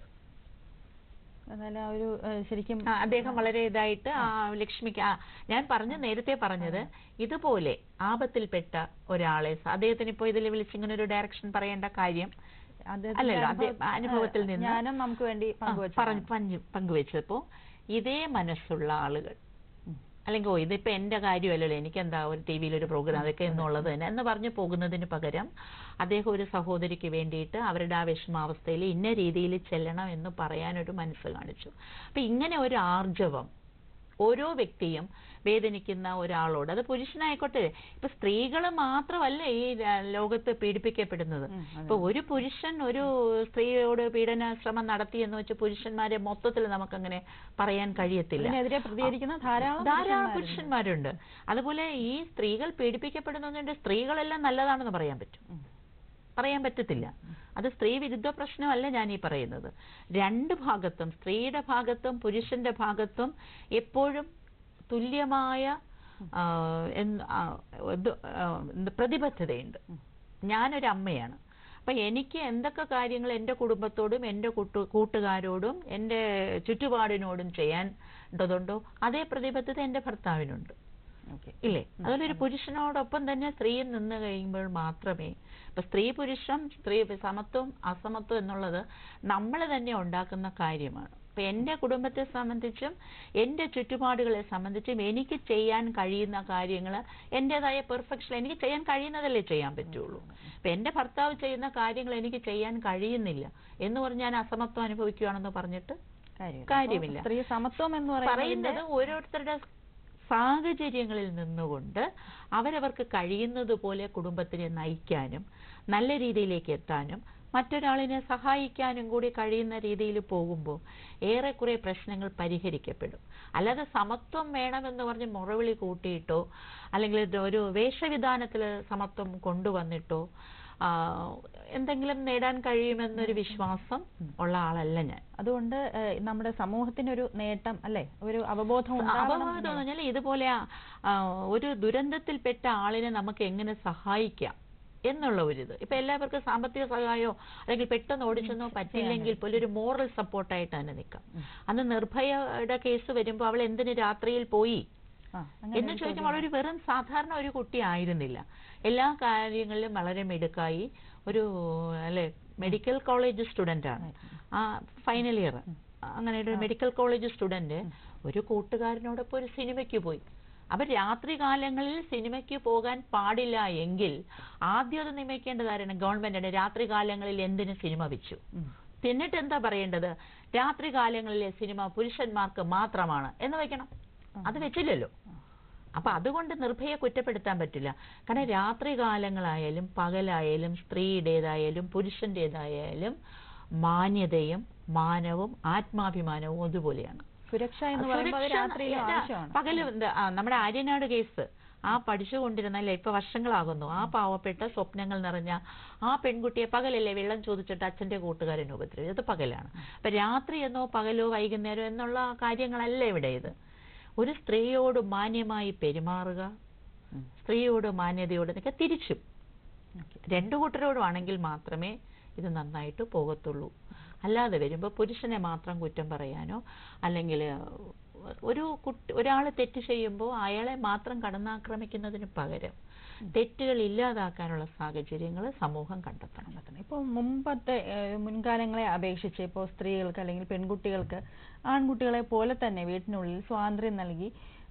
എന്നാലും ആ ഒരു ഏഹ്, ശരിക്കും ആ, അദ്ദേഹം വളരെ ഇതായിട്ട് ആ ലക്ഷ്മിക്ക് ആ ഞാൻ പറഞ്ഞു നേരത്തെ പറഞ്ഞത് ഇതുപോലെ ആപത്തിൽപ്പെട്ട ഒരാളെ സ- അദ്ദേഹത്തിന് ഇപ്പോൾ ഇതിൽ വിളിച്ച് ഇങ്ങനെ ഒരു ഡയറക്ഷൻ പറയേണ്ട കാര്യം അദ്ദേഹത്തിന്റെ അല്ലല്ലോ അനുഭവ- അദ്ദേഹം അനുഭവത്തിൽ ഏഹ്, നിന്ന് ജ്ഞാനം നമുക്ക് വേണ്ടി ആ, പങ്കുവച്ചു പറഞ്ഞു പങ്കു പങ്കുവെച്ചപ്പോ ഇതേ മനസ്സുള്ള ആളുകൾ അല്ലെങ്കിൽ ഓ ഇതിപ്പോ എന്റെ കാര്യമല്ലല്ലോ എനിക്ക് എന്താ ഒരു ടി വിയിൽ ഒരു പ്രോഗ്രാം അതൊക്കെ എന്നുള്ളത് തന്നെ എന്ന് പറഞ്ഞു പോകുന്നതിന് പകരം അദ്ദേഹം ഒരു സഹോദരിക്ക് വേണ്ടിയിട്ട് അവരുടെ ആ വിഷമാവസ്ഥയിൽ ഇന്ന രീതിയിൽ ചെല്ലണം എന്ന് പറയാനൊരു മനസ്സ് കാണിച്ചു അപ്പൊ ഇങ്ങനെ ഒരു ആർജവം ഓരോ വ്യക്തിയും വേദനിക്കുന്ന ഒരാളോട് അത് പുരുഷനായിക്കോട്ടെ ഇപ്പൊ സ്ത്രീകൾ മാത്രമല്ല ഈ ര- ലോകത്ത് പീഡിപ്പിക്കപ്പെടുന്നത് ഉം, അതെ. ഇപ്പൊ ഒരു പുരുഷൻ ഒരു സ്ത്രീയോട് പീഡന ശ്രമം നടത്തി എന്ന് വെച്ച് പുരുഷന്മാരെ മൊത്തത്തിൽ നമുക്കങ്ങനെ പറയാൻ കഴിയത്തില്ല ഇതിനെതിരെ പ്രതികരിക്കുന്ന ധാരാളം ധാരാളം പുരുഷന്മാരുണ്ട്. പുരുഷന്മാരുണ്ട് അതുപോലെ ഈ സ്ത്രീകൾ പീഡിപ്പിക്കപ്പെടുന്നതിന്റെ സ്ത്രീകളെല്ലാം നല്ലതാണെന്ന് പറയാൻ പറ്റും ഉം. പറയാൻ പറ്റത്തില്ല അത് സ്ത്രീ വിരുദ്ധ പ്രശ്നമല്ല ഞാൻ ഈ പറയുന്നത് രണ്ട് ഭാഗത്തും സ്ത്രീയുടെ ഭാഗത്തും പുരുഷന്റെ ഭാഗത്തും എപ്പോഴും തുല്യമായ ആ, എന്ത്, ആ, ഇത്, ആ, എന്ത് പ്രതിബദ്ധതയുണ്ട് ഞാനൊരു അമ്മയാണ് അപ്പൊ എനിക്ക് എന്തൊക്കെ കാര്യങ്ങൾ എൻ്റെ കുടുംബത്തോടും എൻ്റെ കൂട്ടു കൂട്ടുകാരോടും എൻ്റെ ചുറ്റുപാടിനോടും ചെയ്യാനുണ്ടതുണ്ടോ അതേ പ്രതിബദ്ധത എൻ്റെ ഭർത്താവിനുണ്ട് ഓക്കെ ഇല്ലേ അതുപോലെ ഒരു പുരുഷനോടൊപ്പം തന്നെ സ്ത്രീയും നിന്ന് കഴിയുമ്പോൾ മാത്രമേ ഇപ്പൊ സ്ത്രീ പുരുഷം സ്ത്രീ സമത്വം അസമത്വം എന്നുള്ളത് നമ്മൾ തന്നെ ഉണ്ടാക്കുന്ന കാര്യമാണ് ഇപ്പൊ എന്റെ കുടുംബത്തെ സംബന്ധിച്ചും എന്റെ ചുറ്റുപാടുകളെ സംബന്ധിച്ചും എനിക്ക് ചെയ്യാൻ കഴിയുന്ന കാര്യങ്ങൾ എന്റേതായ പെർഫെക്ഷൻ എനിക്ക് ചെയ്യാൻ കഴിയുന്നതല്ലേ ചെയ്യാൻ പറ്റുള്ളൂ ഇപ്പൊ എന്റെ ഭർത്താവ് ചെയ്യുന്ന കാര്യങ്ങൾ എനിക്ക് ചെയ്യാൻ കഴിയുന്നില്ല എന്ന് പറഞ്ഞ് ഞാൻ അസമത്വം അനുഭവിക്കുകയാണെന്ന് പറഞ്ഞിട്ട് കാര്യമില്ല. കാര്യമില്ല. അപ്പോൾ സ്ത്രീ സമത്വം എന്ന് പറയുന്നത് പറയുന്നത് ഓരോരുത്തരുടെ സാഹചര്യങ്ങളിൽ നിന്നുകൊണ്ട് അവരവർക്ക് കഴിയുന്നത് പോലെ കുടുംബത്തിനെ നയിക്കാനും നല്ല രീതിയിലേക്ക് എത്താനും മറ്റൊരാളിനെ സഹായിക്കാനും കൂടി കഴിയുന്ന രീതിയിൽ പോകുമ്പോൾ ഏറെക്കുറെ പ്രശ്നങ്ങൾ പരിഹരിക്കപ്പെടും അല്ലാതെ സമത്വം വേണമെന്ന് പറഞ്ഞ് മുറവിളി കൂട്ടിയിട്ടോ അല്ലെങ്കിൽ ഇത് ഒരു വേഷവിധാനത്തിൽ സമത്വം കൊണ്ടുവന്നിട്ടോ ആ, എന്തെങ്കിലും നേടാൻ കഴിയുമെന്നൊരു വിശ്വാസം ഉള്ള ആളല്ല ഞാൻ അതുകൊണ്ട് ഏഹ്, നമ്മുടെ സമൂഹത്തിനൊരു നേട്ടം അല്ലെ ഒരു അവബോധം ഉണ്ടാവണം അപവാദം എന്ന് പറഞ്ഞാൽ ഇതുപോലെ ആ, ആ, ഒരു ദുരന്തത്തിൽപ്പെട്ട ആളിനെ നമുക്ക് എങ്ങനെ സഹായിക്കാം എന്നുള്ള ഒരിത് ഇപ്പൊ എല്ലാവർക്കും സാമ്പത്തിക സഹായമോ അല്ലെങ്കിൽ പെട്ടെന്ന് ഓടിച്ചെന്നോ പറ്റില്ലെങ്കിൽ പോലും ഒരു മോറൽ സപ്പോർട്ടായിട്ട് തന്നെ നിൽക്കാം അന്ന് നിർഭയയുടെ കേസ് വരുമ്പോൾ അവൾ എന്തിന് രാത്രിയിൽ പോയി ആ, അങ്ങനെ എന്ന് ഒരു ചോദിക്കുമ്പോൾ അവളൊരു വെറും സാധാരണ ഒരു കുട്ടി ആയിരുന്നില്ല എല്ലാ കാര്യങ്ങളിലും വളരെ മിടുക്കായി ഒരു അല്ലെ മെഡിക്കൽ കോളേജ് സ്റ്റുഡന്റ് ആണ് ആ ഫൈനൽ ഇയർ അങ്ങനെ ഒരു മെഡിക്കൽ കോളേജ് സ്റ്റുഡന്റ് ഒരു കൂട്ടുകാരനോടൊപ്പം ഒരു സിനിമയ്ക്ക് പോയി അപ്പൊ രാത്രി കാലങ്ങളിൽ സിനിമയ്ക്ക് പോകാൻ പാടില്ല എങ്കിൽ ആദ്യം അത് നിയമിക്കേണ്ടതായിരുന്നു ഗവൺമെന്റിന്റെ രാത്രി കാലങ്ങളിൽ എന്തിന് സിനിമ വെച്ചു ഉം. എന്നിട്ട് എന്താ പറയേണ്ടത് രാത്രി കാലങ്ങളിലെ സിനിമ പുരുഷന്മാർക്ക് മാത്രമാണ് എന്ന് വെക്കണം അത് വെച്ചില്ലല്ലോ അപ്പൊ അതുകൊണ്ട് നിർഭയെ കുറ്റപ്പെടുത്താൻ പറ്റില്ല കാരണം രാത്രി കാലങ്ങളായാലും പകലായാലും സ്ത്രീയുടേതായാലും പുരുഷന്റേതായാലും മാന്യതയും മാനവും ആത്മാഭിമാനവും ഒരുപോലെയാണ് സുരക്ഷ എന്ന് പറയുമ്പോൾ അത് സുരക്ഷ രാത്രിയിലും ഇതാ, ആവശ്യമാണ് പകല് എന്താ, ആ, നമ്മുടെ ആര്യനാട് കേസ് ആ പഠിച്ചുകൊണ്ടിരുന്നല്ലേ ഇപ്പൊ വർഷങ്ങളാകുന്നു ആ പാവപ്പെട്ട സ്വപ്നങ്ങൾ നിറഞ്ഞ ആ പെൺകുട്ടിയെ പകലല്ലേ വെള്ളം ചോദിച്ചിട്ട് അച്ഛന്റെ കൂട്ടുകാരൻ ഉപദ്രവിച്ചത് അത് പകലാണ് അപ്പൊ രാത്രി എന്നോ പകലോ വൈകുന്നേരം എന്നുള്ള കാര്യങ്ങളല്ല ഇവിടെ ഇത് ഒരു സ്ത്രീയോട് മാന്യമായി പെരുമാറുക സ്ത്രീയോട് മാന്യതയോട് നിൽക്കുക തിരിച്ചും രണ്ടു കൂട്ടരോടും ആണെങ്കിൽ മാത്രമേ ഇത് നന്നായിട്ട് പോകത്തുള്ളൂ അല്ലാതെ വരുമ്പോൾ പുരുഷനെ മാത്രം കുറ്റം പറയാനോ അല്ലെങ്കിൽ ഒരു കുട്ടി ഒരാൾ തെറ്റ് ചെയ്യുമ്പോൾ അയാളെ മാത്രം കടന്നാക്രമിക്കുന്നതിന് പകരം തെറ്റുകൾ ഇല്ലാതാക്കാനുള്ള സാഹചര്യങ്ങൾ സമൂഹം കണ്ടെത്തണം കണ്ടെത്തണം. ഇപ്പോൾ മുമ്പത്തെ ഏഹ്, മുൻകാലങ്ങളെ അപേക്ഷിച്ച് ഇപ്പോൾ സ്ത്രീകൾക്ക് അല്ലെങ്കിൽ പെൺകുട്ടികൾക്ക് ആൺകുട്ടികളെ പോലെ തന്നെ വീട്ടിനുള്ളിൽ സ്വാതന്ത്ര്യം നൽകി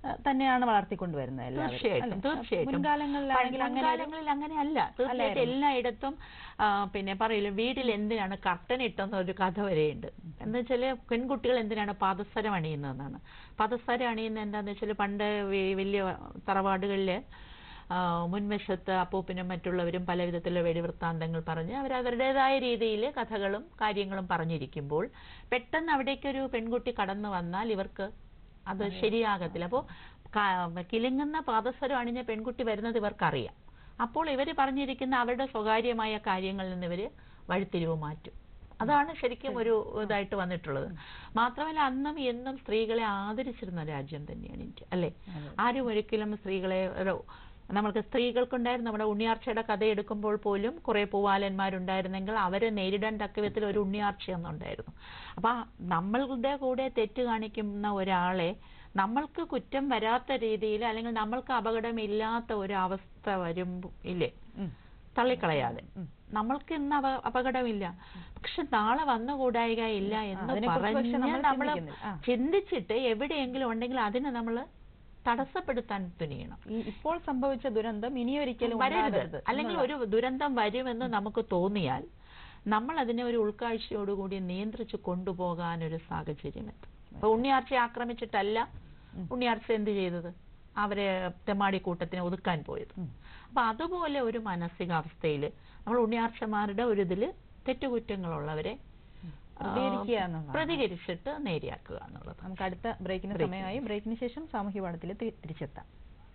ആ, തന്നെയാണ് വളർത്തിക്കൊണ്ടുവരുന്നത് എല്ലാവരും തീർച്ചയായിട്ടും അല്ലേ? തീർച്ചയായിട്ടും മുൻകാലങ്ങളിലാണെങ്കിൽ അങ്ങനെ ഒരു- മുൻകാലങ്ങളിൽ അങ്ങനെയല്ല തീർച്ചയായിട്ടും അല്ലായിരുന്നു. എല്ലായിടത്തും ആ, പിന്നെ പറയില്ല വീട്ടിൽ എന്തിനാണ് കർട്ടൻ ഇട്ടെന്ന ഒരു കഥ വരെയുണ്ട് എന്ന് വെച്ചാല് പെൺകുട്ടികൾ എന്തിനാണ് പാദസരം അണിയുന്നതെന്നാണ് പാദസരം അണിയുന്നത് എന്താന്ന് വെച്ചാൽ പണ്ട് വി- വലിയ തറവാടുകളില് ആ, മുൻവശത്ത് അപ്പൂപ്പനും മറ്റുള്ളവരും പല വിധത്തിലുള്ള വെടിവൃത്താന്തങ്ങൾ പറഞ്ഞ് അവർ അവരുടേതായ രീതിയിൽ കഥകളും കാര്യങ്ങളും പറഞ്ഞിരിക്കുമ്പോൾ പെട്ടെന്ന് അവിടേക്കൊരു പെൺകുട്ടി കടന്നു വന്നാൽ ഇവർക്ക് അത് ശരിയാകത്തില്ല അപ്പോൾ കിലുങ്ങുന്ന പാദസരം അണിഞ്ഞ പെൺകുട്ടി വരുന്നത് ഇവർക്കറിയാം അപ്പോൾ ഇവർ പറഞ്ഞിരിക്കുന്ന അവരുടെ സ്വകാര്യമായ കാര്യങ്ങളിൽ നിന്ന് ഇവർ വഴിത്തിരിവ് മാറ്റും അതാണ് ശരിക്കും ഒരു ഇതായിട്ട് വന്നിട്ടുള്ളത് മാത്രമല്ല അന്നും എന്നും സ്ത്രീകളെ ആദരിച്ചിരുന്ന രാജ്യം തന്നെയാണ് ഇന്ത്യ അല്ലേ ആരും ഒരിക്കലും സ്ത്രീകളെ ഒരു നമ്മൾക്ക് സ്ത്രീകൾക്കുണ്ടായിരുന്നു നമ്മുടെ ഉണ്ണിയാർച്ചയുടെ കഥ എടുക്കുമ്പോൾ പോലും കുറെ പൂവാലന്മാരുണ്ടായിരുന്നെങ്കിൽ അവരെ നേരിടാൻ തക്ക വിധത്തിൽ ഒരു ഉണ്ണിയാർച്ച എന്നുണ്ടായിരുന്നു അപ്പൊ ആ നമ്മളുടെ കൂടെ തെറ്റ് കാണിക്കുന്ന ഒരാളെ നമ്മൾക്ക് കുറ്റം വരാത്ത രീതിയിൽ അല്ലെങ്കിൽ നമ്മൾക്ക് അപകടമില്ലാത്ത ഒരു അവസ്ഥ വരും ഇല്ലേ ഉം. തള്ളിക്കളയാതെ നമ്മൾക്ക് ഇന്ന് അപ അപകടമില്ല പക്ഷെ നാളെ വന്നുകൂടായിക ഇല്ല എന്ന് അതിനെക്കുറിച്ച് പക്ഷെ പറഞ്ഞ് നമ്മൾ നമ്മൾ ചിന്തിക്കുന്നില്ല. ആ. ചിന്തിച്ചിട്ട് എവിടെയെങ്കിലും ഉണ്ടെങ്കിൽ അതിനെ നമ്മൾ തടസ്സപ്പെടുത്താൻ തുനിയണം ഈ ഇപ്പോൾ സംഭവിച്ച ദുരന്തം ഇനിയൊരിക്കലും വരരുത് ഉണ്ടാകരുത് അല്ലെങ്കിൽ ഒരു ദുരന്തം വരുമെന്ന് നമുക്ക് തോന്നിയാൽ നമ്മൾ അതിനെ ഒരു ഉൾക്കാഴ്ചയോടുകൂടി നിയന്ത്രിച്ച് കൊണ്ടുപോകാൻ ഒരു സാഹചര്യം എത്തും അപ്പൊ ഉണ്ണിയാർച്ചയെ ആക്രമിച്ചിട്ടല്ല ഉണ്ണിയാർച്ച എന്ത് ചെയ്തത് അവരെ തെമ്മാടി കൂട്ടത്തിനെ ഒതുക്കാൻ പോയത് അപ്പൊ അതുപോലെ ഒരു മാനസികാവസ്ഥയിൽ നമ്മൾ ഉണ്ണിയാർച്ചമാരുടെ ഒരു ഇതിൽ തെറ്റുകുറ്റങ്ങളുള്ളവരെ ആ, പ്രതികരിക്കുക എന്നുള്ളതാണ്. പ്രതികരിച്ചിട്ട് നേരെയാക്കുക എന്നുള്ളത് നമുക്ക് അടുത്ത ബ്രേക്കിന് ബ്രേക്കിന് സമയമായി ബ്രേക്കിന് ശേഷം സാമൂഹ്യ പാഠത്തിൽ തിരിച്ചെത്താം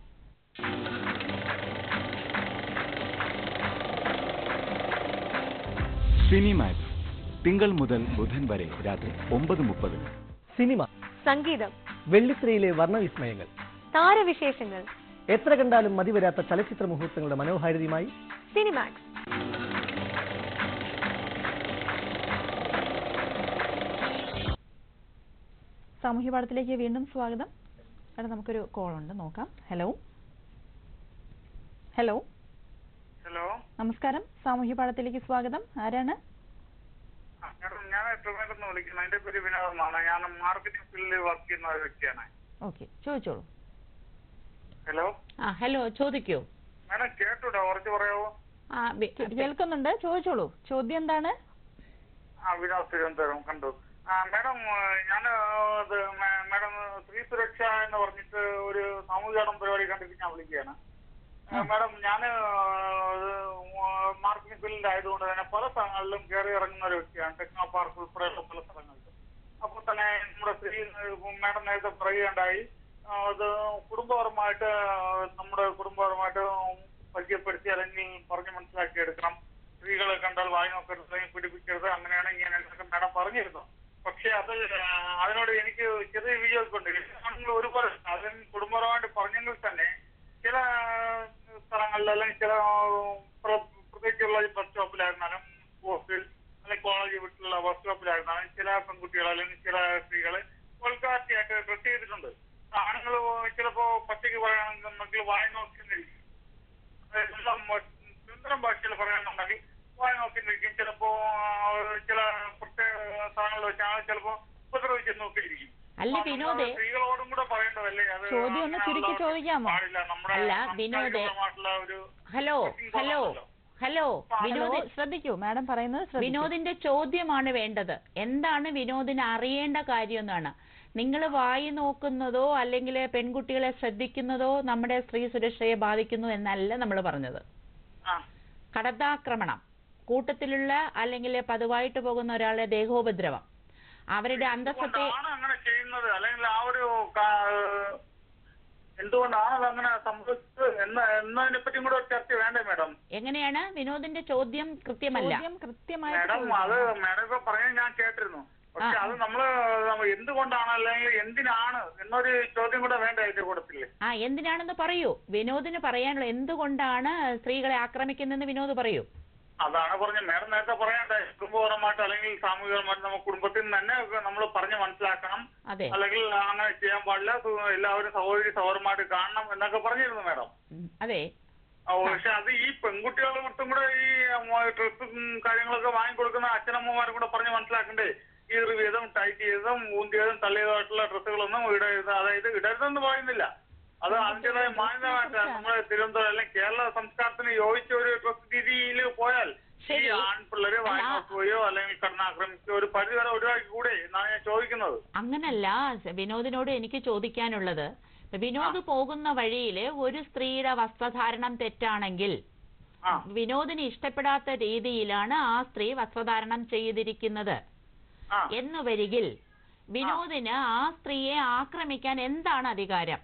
സിനിമാക്സ് തിങ്കൾ മുതൽ ബുധൻ വരെ രാത്രി ഒമ്പത് മുപ്പതിന് സിനിമ സംഗീതം വെള്ളിത്തിരയിലെ വർണ്ണവിസ്മയങ്ങൾ താരവിശേഷങ്ങൾ എത്ര കണ്ടാലും മതിവരാത്ത ചലച്ചിത്ര മുഹൂർത്തങ്ങളുടെ മനോഹാരിതയുമായി സിനിമാക്സ് സാമൂഹ്യ പാഠത്തിലേക്ക് വീണ്ടും സ്വാഗതം അവിടെ നമുക്കൊരു കോൾ ഉണ്ട് നോക്കാം ഹലോ ഹലോ ഹലോ നമസ്കാരം സാമൂഹ്യ പാഠത്തിലേക്ക് സ്വാഗതം ആരാണ് ആ, മേഡം ഞാൻ ട്രിവാൻഡ്രത്ത് നിന്ന് വിളിക്കുന്നത് എന്റെ പേര് വിനോദമാണ് ഞാൻ മാർക്കറ്റിംഗ് ഫീൽഡിൽ വർക്ക് ചെയ്യുന്ന ഒരു വ്യക്തിയാണ് ഓക്കെ ചോദിച്ചോളൂ ഹലോ ആ ഹലോ ചോദിക്കൂ മേഡം കേട്ടൂടാ കുറച്ച് പറയാവോ ആ വി- കേൾക്കുന്നുണ്ട് ചോദിച്ചോളൂ ചോദ്യം എന്താണ് ആ വിനോദ് തിരുവനന്തപുരം കണ്ടു ആ മേഡം ഞാൻ മേഡം സ്ത്രീ സുരക്ഷ എന്ന് പറഞ്ഞിട്ട് ഒരു സാമൂഹികടം പരിപാടി കണ്ടിട്ട് ഞാൻ വിളിക്കുകയാണ് ആ, മേഡം ഞാൻ മാർക്കറ്റിംഗ് ഫീൽഡ് ആയതുകൊണ്ട് തന്നെ പല സ്ഥലങ്ങളിലും കയറി ഇറങ്ങുന്ന ഒരു വ്യക്തിയാണ് ടെക്നോ പാർക്ക് ഉൾപ്പെടെയുള്ള പല സ്ഥലങ്ങളിലും അപ്പോൾ തന്നെ നമ്മുടെ സ്ത്രീ മേഡം നേരത്തെ പറയുകയുണ്ടായി ആ, അത് കുടുംബപരമായിട്ട് നമ്മുടെ കുടുംബപരമായിട്ട് പരിചയപ്പെടുത്തി അല്ലെങ്കിൽ പറഞ്ഞ് മനസ്സിലാക്കി എടുക്കണം സ്ത്രീകളെ കണ്ടാൽ വായി നോക്കരുത് അല്ലെങ്കിൽ പിടിപ്പിക്കരുത് അങ്ങനെയാണ് ഇങ്ങനെ എന്നൊക്കെ മേഡം പറഞ്ഞിരുന്നു പക്ഷെ അത് ആ, അതിനോട് എനിക്ക് ചെറിയ വിജയമൊക്കെയുണ്ട് ആണുങ്ങൾ ഒരുപാട് അതിന് കുടുംബപരമായിട്ട് പറഞ്ഞെങ്കിൽ തന്നെ ചില സ്ഥലങ്ങളിൽ അല്ലെങ്കിൽ ചില പ്ര- പ്രത്യേകിച്ചുള്ള ഈ ബസ് സ്റ്റോപ്പിലായിരുന്നാലും ഹോസ്റ്റൽ അല്ലെങ്കിൽ കോളേജ് വീട്ടിലുള്ള ബസ് സ്റ്റോപ്പിലായിരുന്നാലും ചില പെൺകുട്ടികൾ അല്ലെങ്കിൽ ചില സ്ത്രീകള് വൾഗാരിറ്റിയായിട്ട് ഡ്രസ് ചെയ്തിട്ടുണ്ട് ആണുങ്ങൾ ചിലപ്പോ പച്ചയ്ക്ക് പറയുകയാണെന്നുണ്ടെങ്കിൽ വായി നോക്കി നിൽക്കും സുന്ദരം ഭാഷയിൽ പറയുകയാണെന്നുണ്ടെങ്കിൽ വായി നോക്കി നിൽക്കും ചിലപ്പോ ആ, ചില പ്രത്യേക സ്ഥലങ്ങളിൽ വെച്ചാണ് ചിലപ്പോ ഉപദ്രവിച്ച് നോക്കിയിരിക്കും അല്ല അപ്പൊ നമ്മള് വിനോദേ സ്ത്രീകളോടും കൂടെ പറയേണ്ടതല്ലേ അത് ചോദ്യം ഒന്ന് ചുരുക്കി അങ്ങനെയുള്ള ചോദിക്കാമോ? പാടില്ല നമ്മുടെ അല്ല, വിനോദേ. സാംസ്കാരികപരമായിട്ടുള്ള ഒരു hello hello hello hello Vinod ശ്രദ്ധിക്കൂ മാഡം പറയുന്നത് ശ്രദ്ധിക്കൂ. വിനോദിന്റെ ചോദ്യമാണ് വേണ്ടത് എന്താണ് വിനോദിന് അറിയേണ്ട കാര്യം എന്നാണ് നിങ്ങൾ വായി നോക്കുന്നതോ അല്ലെങ്കിൽ പെൺകുട്ടികളെ ശ്രദ്ധിക്കുന്നതോ നമ്മുടെ സ്ത്രീ സുരക്ഷയെ ബാധിക്കുന്നു എന്നല്ല നമ്മൾ പറഞ്ഞത് ആ കടത്താക്രമണം കൂട്ടത്തിലുള്ള അല്ലെങ്കിൽ പതിവായിട്ട് പോകുന്ന ഒരാളുടെ ദേഹോപദ്രവം അവരുടെ അന്തസ്സത്തെ എന്തുകൊണ്ടാണ് അങ്ങനെ ചെയ്യുന്നത് അല്ലെങ്കിൽ ആ ഒരു കാ- എന്തുകൊണ്ടാണ് അത് അങ്ങനെ സംഭവിച്ചത് എന്ന് എന്നതിനെ പറ്റിയും കൂടെ ഒരു ചർച്ച വേണ്ടേ മാഡം എങ്ങനെയാണ് വിനോദിന്റെ ചോദ്യം കൃത്യമല്ല ചോദ്യം കൃത്യമായി മാഡം അത് മാഡം ഇപ്പൊ പറഞ്ഞത് ഞാൻ കേട്ടിരുന്നു പക്ഷെ ആ. അത് നമ്മള് നമ്മ- എന്തുകൊണ്ടാണ് അല്ലെങ്കിൽ എന്തിനാണ് എന്നൊരു ചോദ്യം കൂടെ വേണ്ട അതിന്റെ കൂട്ടത്തില് ആ എന്തിനാണെന്ന് പറയൂ വിനോദിന് പറയാനുള്ള എന്തുകൊണ്ടാണ് സ്ത്രീകളെ ആക്രമിക്കുന്നതെന്ന് വിനോദ് പറയൂ അതാണ് പറഞ്ഞത് മാഡം നേരത്തെ പറയണ്ടേ കുടുംബപരമായിട്ട് അല്ലെങ്കിൽ സാമൂഹികപരമായിട്ട് നമുക്ക് കുടുംബത്തിൽ നിന്ന് തന്നെ നമ്മൾ പറഞ്ഞ് മനസ്സിലാക്കണം അതെ അല്ലെങ്കിൽ അങ്ങനെ ചെയ്യാൻ പാടില്ല സു- എല്ലാവരും സഹോദരി സഹോദരന്മായിട്ട് കാണണം എന്നൊക്കെ പറഞ്ഞിരുന്നു മാഡം ഉം, അതെ ആ, പക്ഷെ അത് ഈ പെൺകുട്ടികളെ മൊത്തം കൂടെ ഈ ഡ്രസ്സും കാര്യങ്ങളൊക്കെ വാങ്ങിക്കൊടുക്കുന്ന അച്ഛനമ്മമാരും കൂടെ പറഞ്ഞ് മനസ്സിലാക്കണ്ടേ കീറിയതും ടൈറ്റ് ചെയ്തതും ഊന്തിയതും തള്ളിയതായിട്ടുള്ള ഡ്രസ്സുകളൊന്നും ഇടരുത് അതായത് ഇടരുതെന്ന് പറയുന്നില്ല അത് അതിൻ്റെതായ മാന്യമായിട്ട് നമ്മുടെ തിരുവനന്തപുരം അല്ലെങ്കിൽ കേരള സംസ്കാരത്തിന് യോജിച്ച ഒരു ഡ്രസ് രീതിയിൽ പോയാൽ ഈ ശരി. ആൺപിള്ളേര് അല്ല. വാങ്ങിക്കുകയോ അല്ലെങ്കിൽ കടന്നാക്രമിക്കുകയോ ഒരു പരിധി വരെ ഒഴിവാക്കി കൂടെ എന്നാണ് ഞാൻ ചോദിക്കുന്നത് അങ്ങനല്ല വിനോദിനോട് എനിക്ക് ചോദിക്കാനുള്ളത് വിനോദ് പോകുന്ന വഴിയിൽ ഒരു സ്ത്രീയുടെ വസ്ത്രധാരണം തെറ്റാണെങ്കിൽ ആ വിനോദിന് ഇഷ്ടപ്പെടാത്ത രീതിയിലാണ് ആ സ്ത്രീ വസ്ത്രധാരണം ചെയ്തിരിക്കുന്നത് ആ എന്ന് വരികിൽ വിനോദിന് ആ സ്ത്രീയെ ആക്രമിക്കാൻ എന്താണ് അധികാരം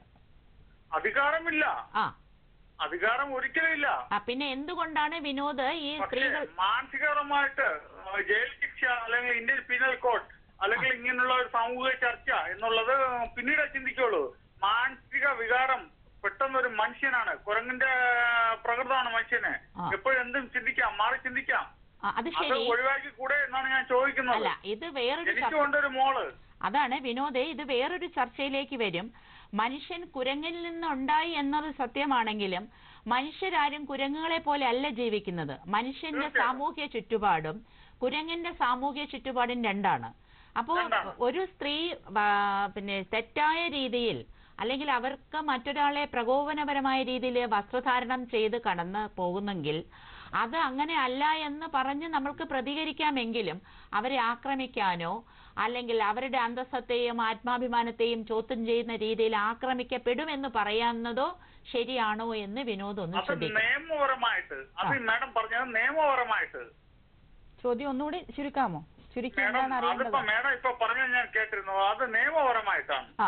അധികാരമില്ല ആ അധികാരം ഒരിക്കലും ആ, പിന്നെ എന്തുകൊണ്ടാണ് വിനോദ് ഈ പക്ഷേ സ്ത്രീകൾ മാനസികപരമായിട്ട് ജയിൽ ശിക്ഷ അല്ലെങ്കിൽ ഇന്ത്യൻ പീനൽ കോഡ് അല്ലെങ്കിൽ ഇങ്ങനെയുള്ള ഒരു സാമൂഹിക ചർച്ച എന്നുള്ളത് പിന്നീട് ചിന്തിക്കുള്ളൂ മാനസിക വികാരം പെട്ടെന്ന് ഒരു മനുഷ്യനാണ് കുരങ്ങിന്റെ പ്രകൃതമാണ് മനുഷ്യന് ആ. എപ്പോഴും എന്തും ചിന്തിക്കാം മാറി ചിന്തിക്കാം ആ, അത് അത് ശരി ഒഴിവാക്കി കൂടെ എന്നാണ് ഞാൻ ചോദിക്കുന്നത് അല്ല ഇത് വേറൊരു ചർച്ച എനിക്കുണ്ടൊരു മോള് അതാണ് വിനോദേ ഇത് വേറൊരു ചർച്ചയിലേക്ക് വരും മനുഷ്യൻ കുരങ്ങിൽ നിന്നുണ്ടായി എന്നത് സത്യമാണെങ്കിലും മനുഷ്യരാരും കുരങ്ങുകളെ പോലെ അല്ല ജീവിക്കുന്നത് മനുഷ്യന്റെ തീർച്ചയായും. സാമൂഹ്യ ചുറ്റുപാടും കുരങ്ങിന്റെ സാമൂഹ്യ ചുറ്റുപാടും രണ്ടാണ് അപ്പോൾ രണ്ടാണ്. ഒരു സ്ത്രീ ആ, പിന്നെ തെറ്റായ രീതിയിൽ അല്ലെങ്കിൽ അവർക്ക് മറ്റൊരാളെ പ്രകോപനപരമായ രീതിയിൽ വസ്ത്രധാരണം ചെയ്ത് കടന്ന് പോകുന്നെങ്കിൽ അത് അങ്ങനെ അല്ല എന്ന് പറഞ്ഞ് നമ്മൾക്ക് പ്രതികരിക്കാമെങ്കിലും അവരെ ആക്രമിക്കാനോ അല്ലെങ്കിൽ അവരുടെ അന്തസ്സത്തെയും ആത്മാഭിമാനത്തെയും ചോദ്യം ചെയ്യുന്ന രീതിയിൽ ആക്രമിക്കപ്പെടുമെന്ന് പറയാവുന്നതോ ശരിയാണോ എന്ന് വിനോദ് ഒന്ന് അത് ശ്രദ്ധിക്കും നിയമപരമായിട്ട് അത് ആ. മാഡം പറഞ്ഞത് നിയമപരമായിട്ട് ചോദ്യം ഒന്നുകൂടി ചുരുക്കാമോ ചുരുക്കി മാഡം എന്താണ് അതിപ്പോ അറിയേണ്ടത് മാഡം ഇപ്പൊ പറഞ്ഞത് ഞാൻ കേട്ടിരുന്നു അത് നിയമപരമായിട്ടാണ് ആ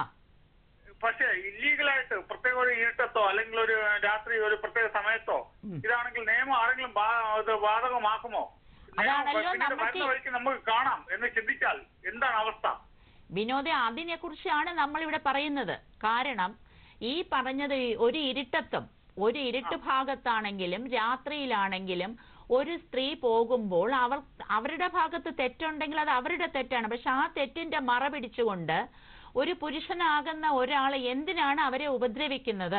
പക്ഷേ ഇല്ലീഗലായിട്ട് പ്രത്യേക ഒരു ഇരുട്ടത്തോ അല്ലെങ്കിൽ ഒരു രാത്രി ഒരു പ്രത്യേക സമയത്തോ ഉം. ഇതാണെങ്കിൽ നിയമം ആരെങ്കിലും ബാ- ഇത് ബാധകമാക്കുമോ നിയമം അതാണല്ലോ പിന്നീട് നമുക്ക് വരുന്ന വഴിക്ക് നമുക്ക് കാണാം എന്ന് ചിന്തിച്ചാൽ എന്താണ് അവസ്ഥ വിനോദ അതിനെ കുറിച്ചാണ് നമ്മൾ ഇവിടെ പറയുന്നത് കാരണം ഈ പറഞ്ഞത് ഒരു ഇരുട്ടത്തും ഒരു ഇരുട്ട് ഭാഗത്താണെങ്കിലും രാത്രിയിലാണെങ്കിലും ഒരു സ്ത്രീ പോകുമ്പോൾ അവർ അവരുടെ ഭാഗത്ത് തെറ്റുണ്ടെങ്കിൽ അത് അവരുടെ തെറ്റാണ് പക്ഷെ ആ തെറ്റിന്റെ മറ പിടിച്ചുകൊണ്ട് ഒരു പുരുഷനാകുന്ന ഒരാൾ എന്തിനാണ് അവരെ ഉപദ്രവിക്കുന്നത്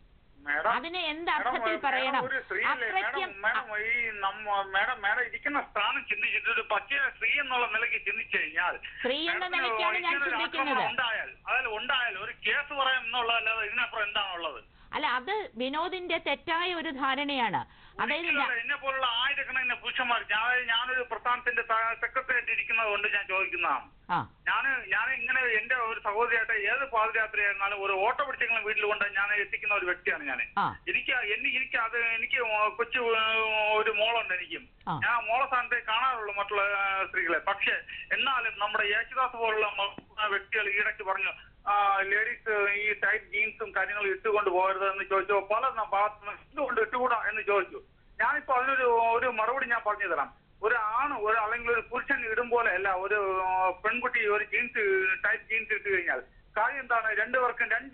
മാഡം അതിനെ എന്ത് മാഡം, അർത്ഥത്തിൽ മാഡം പറയണം ഒരു സ്ത്രീയല്ലേ അത്രയ്ക്കും മാഡം മാഡം ഈ നമ്മ മാഡം മാഡം ഇരിക്കുന്ന സ്ഥാനം ചിന്തിച്ചിട്ട് ഒരു പച്ച സ്ത്രീ എന്നുള്ള നിലയ്ക്ക് ചിന്തിച്ചു കഴിഞ്ഞാൽ സ്ത്രീ എന്ന മാഡത്തിന് നിലയ്ക്കാണ് ഞാൻ ഇങ്ങനെ ഒരു ചിന്തിക്കുന്നത് ആക്രമണം ഉണ്ടായാൽ അതിൽ ഉണ്ടായാൽ ഒരു കേസ് പറയാം എന്നുള്ളതല്ലാതെ ഇതിനപ്പുറം എന്താണുള്ളത് അല്ല അത് വിനോദിന്റെ തെറ്റായ ഒരു ധാരണയാണ് അതായത് ഞാൻ- ഒരിക്കലും എന്നെ പോലുള്ള ആയിരക്കണക്കിന് പുരുഷന്മാർ ഞാൻ ഞാനൊരു പ്രസ്ഥാനത്തിന്റെ സെക്രട്ടറി ഇരിക്കുന്നത് കൊണ്ട് ഞാൻ ചോദിക്കുന്നതാണ് ആ ഞാൻ ഞാൻ ഇങ്ങനെ എന്റെ ഒരു സഹോദരിയായിട്ട് ഏത് പാതിരാത്രി ആയിരുന്നാലും ഒരു ഓട്ടോ പിടിച്ചെങ്കിലും വീട്ടിൽ കൊണ്ട് ഞാൻ എത്തിക്കുന്ന ഒരു വ്യക്തിയാണ് ഞാൻ ആ എനിക്ക് എനിക്ക് എനിക്ക് അത് എനിക്ക് കൊച്ചു ഒരു മോളുണ്ട് എനിക്കും ആ. ഞാൻ മോളെ സ്ഥാനത്തെ കാണാറുള്ളൂ മറ്റുള്ള ആ, സ്ത്രീകളെ പക്ഷെ എന്നാലും നമ്മുടെ യേശുദാസ് പോലുള്ള മ- വ്യക്തികൾ ഈയിടയ്ക്ക് പറഞ്ഞു ലേഡീസ് ഈ ടൈറ്റ് ജീൻസും കാര്യങ്ങളും ഇട്ടുകൊണ്ട് പോകരുത് എന്ന് ചോദിച്ചു പല ന- ഭാഗത്ത് നിന്ന് എന്തുകൊണ്ട് ഇട്ടുകൂടാ എന്ന് ചോദിച്ചു ഞാനിപ്പോ അതിനൊരു ഒരു മറുപടി ഞാൻ പറഞ്ഞു തരാം ഒരു ആണ് ഒരു അല്ലെങ്കിൽ ഒരു പുരുഷൻ ഇടും പോലെ അല്ല ഒരു ആ, പെൺകുട്ടി ഒരു ജീൻസ് ടൈറ്റ് ജീൻസ് ഇട്ട് കഴിഞ്ഞാൽ കാര്യം എന്താണ് രണ്ടുപേർക്കും രണ്ട്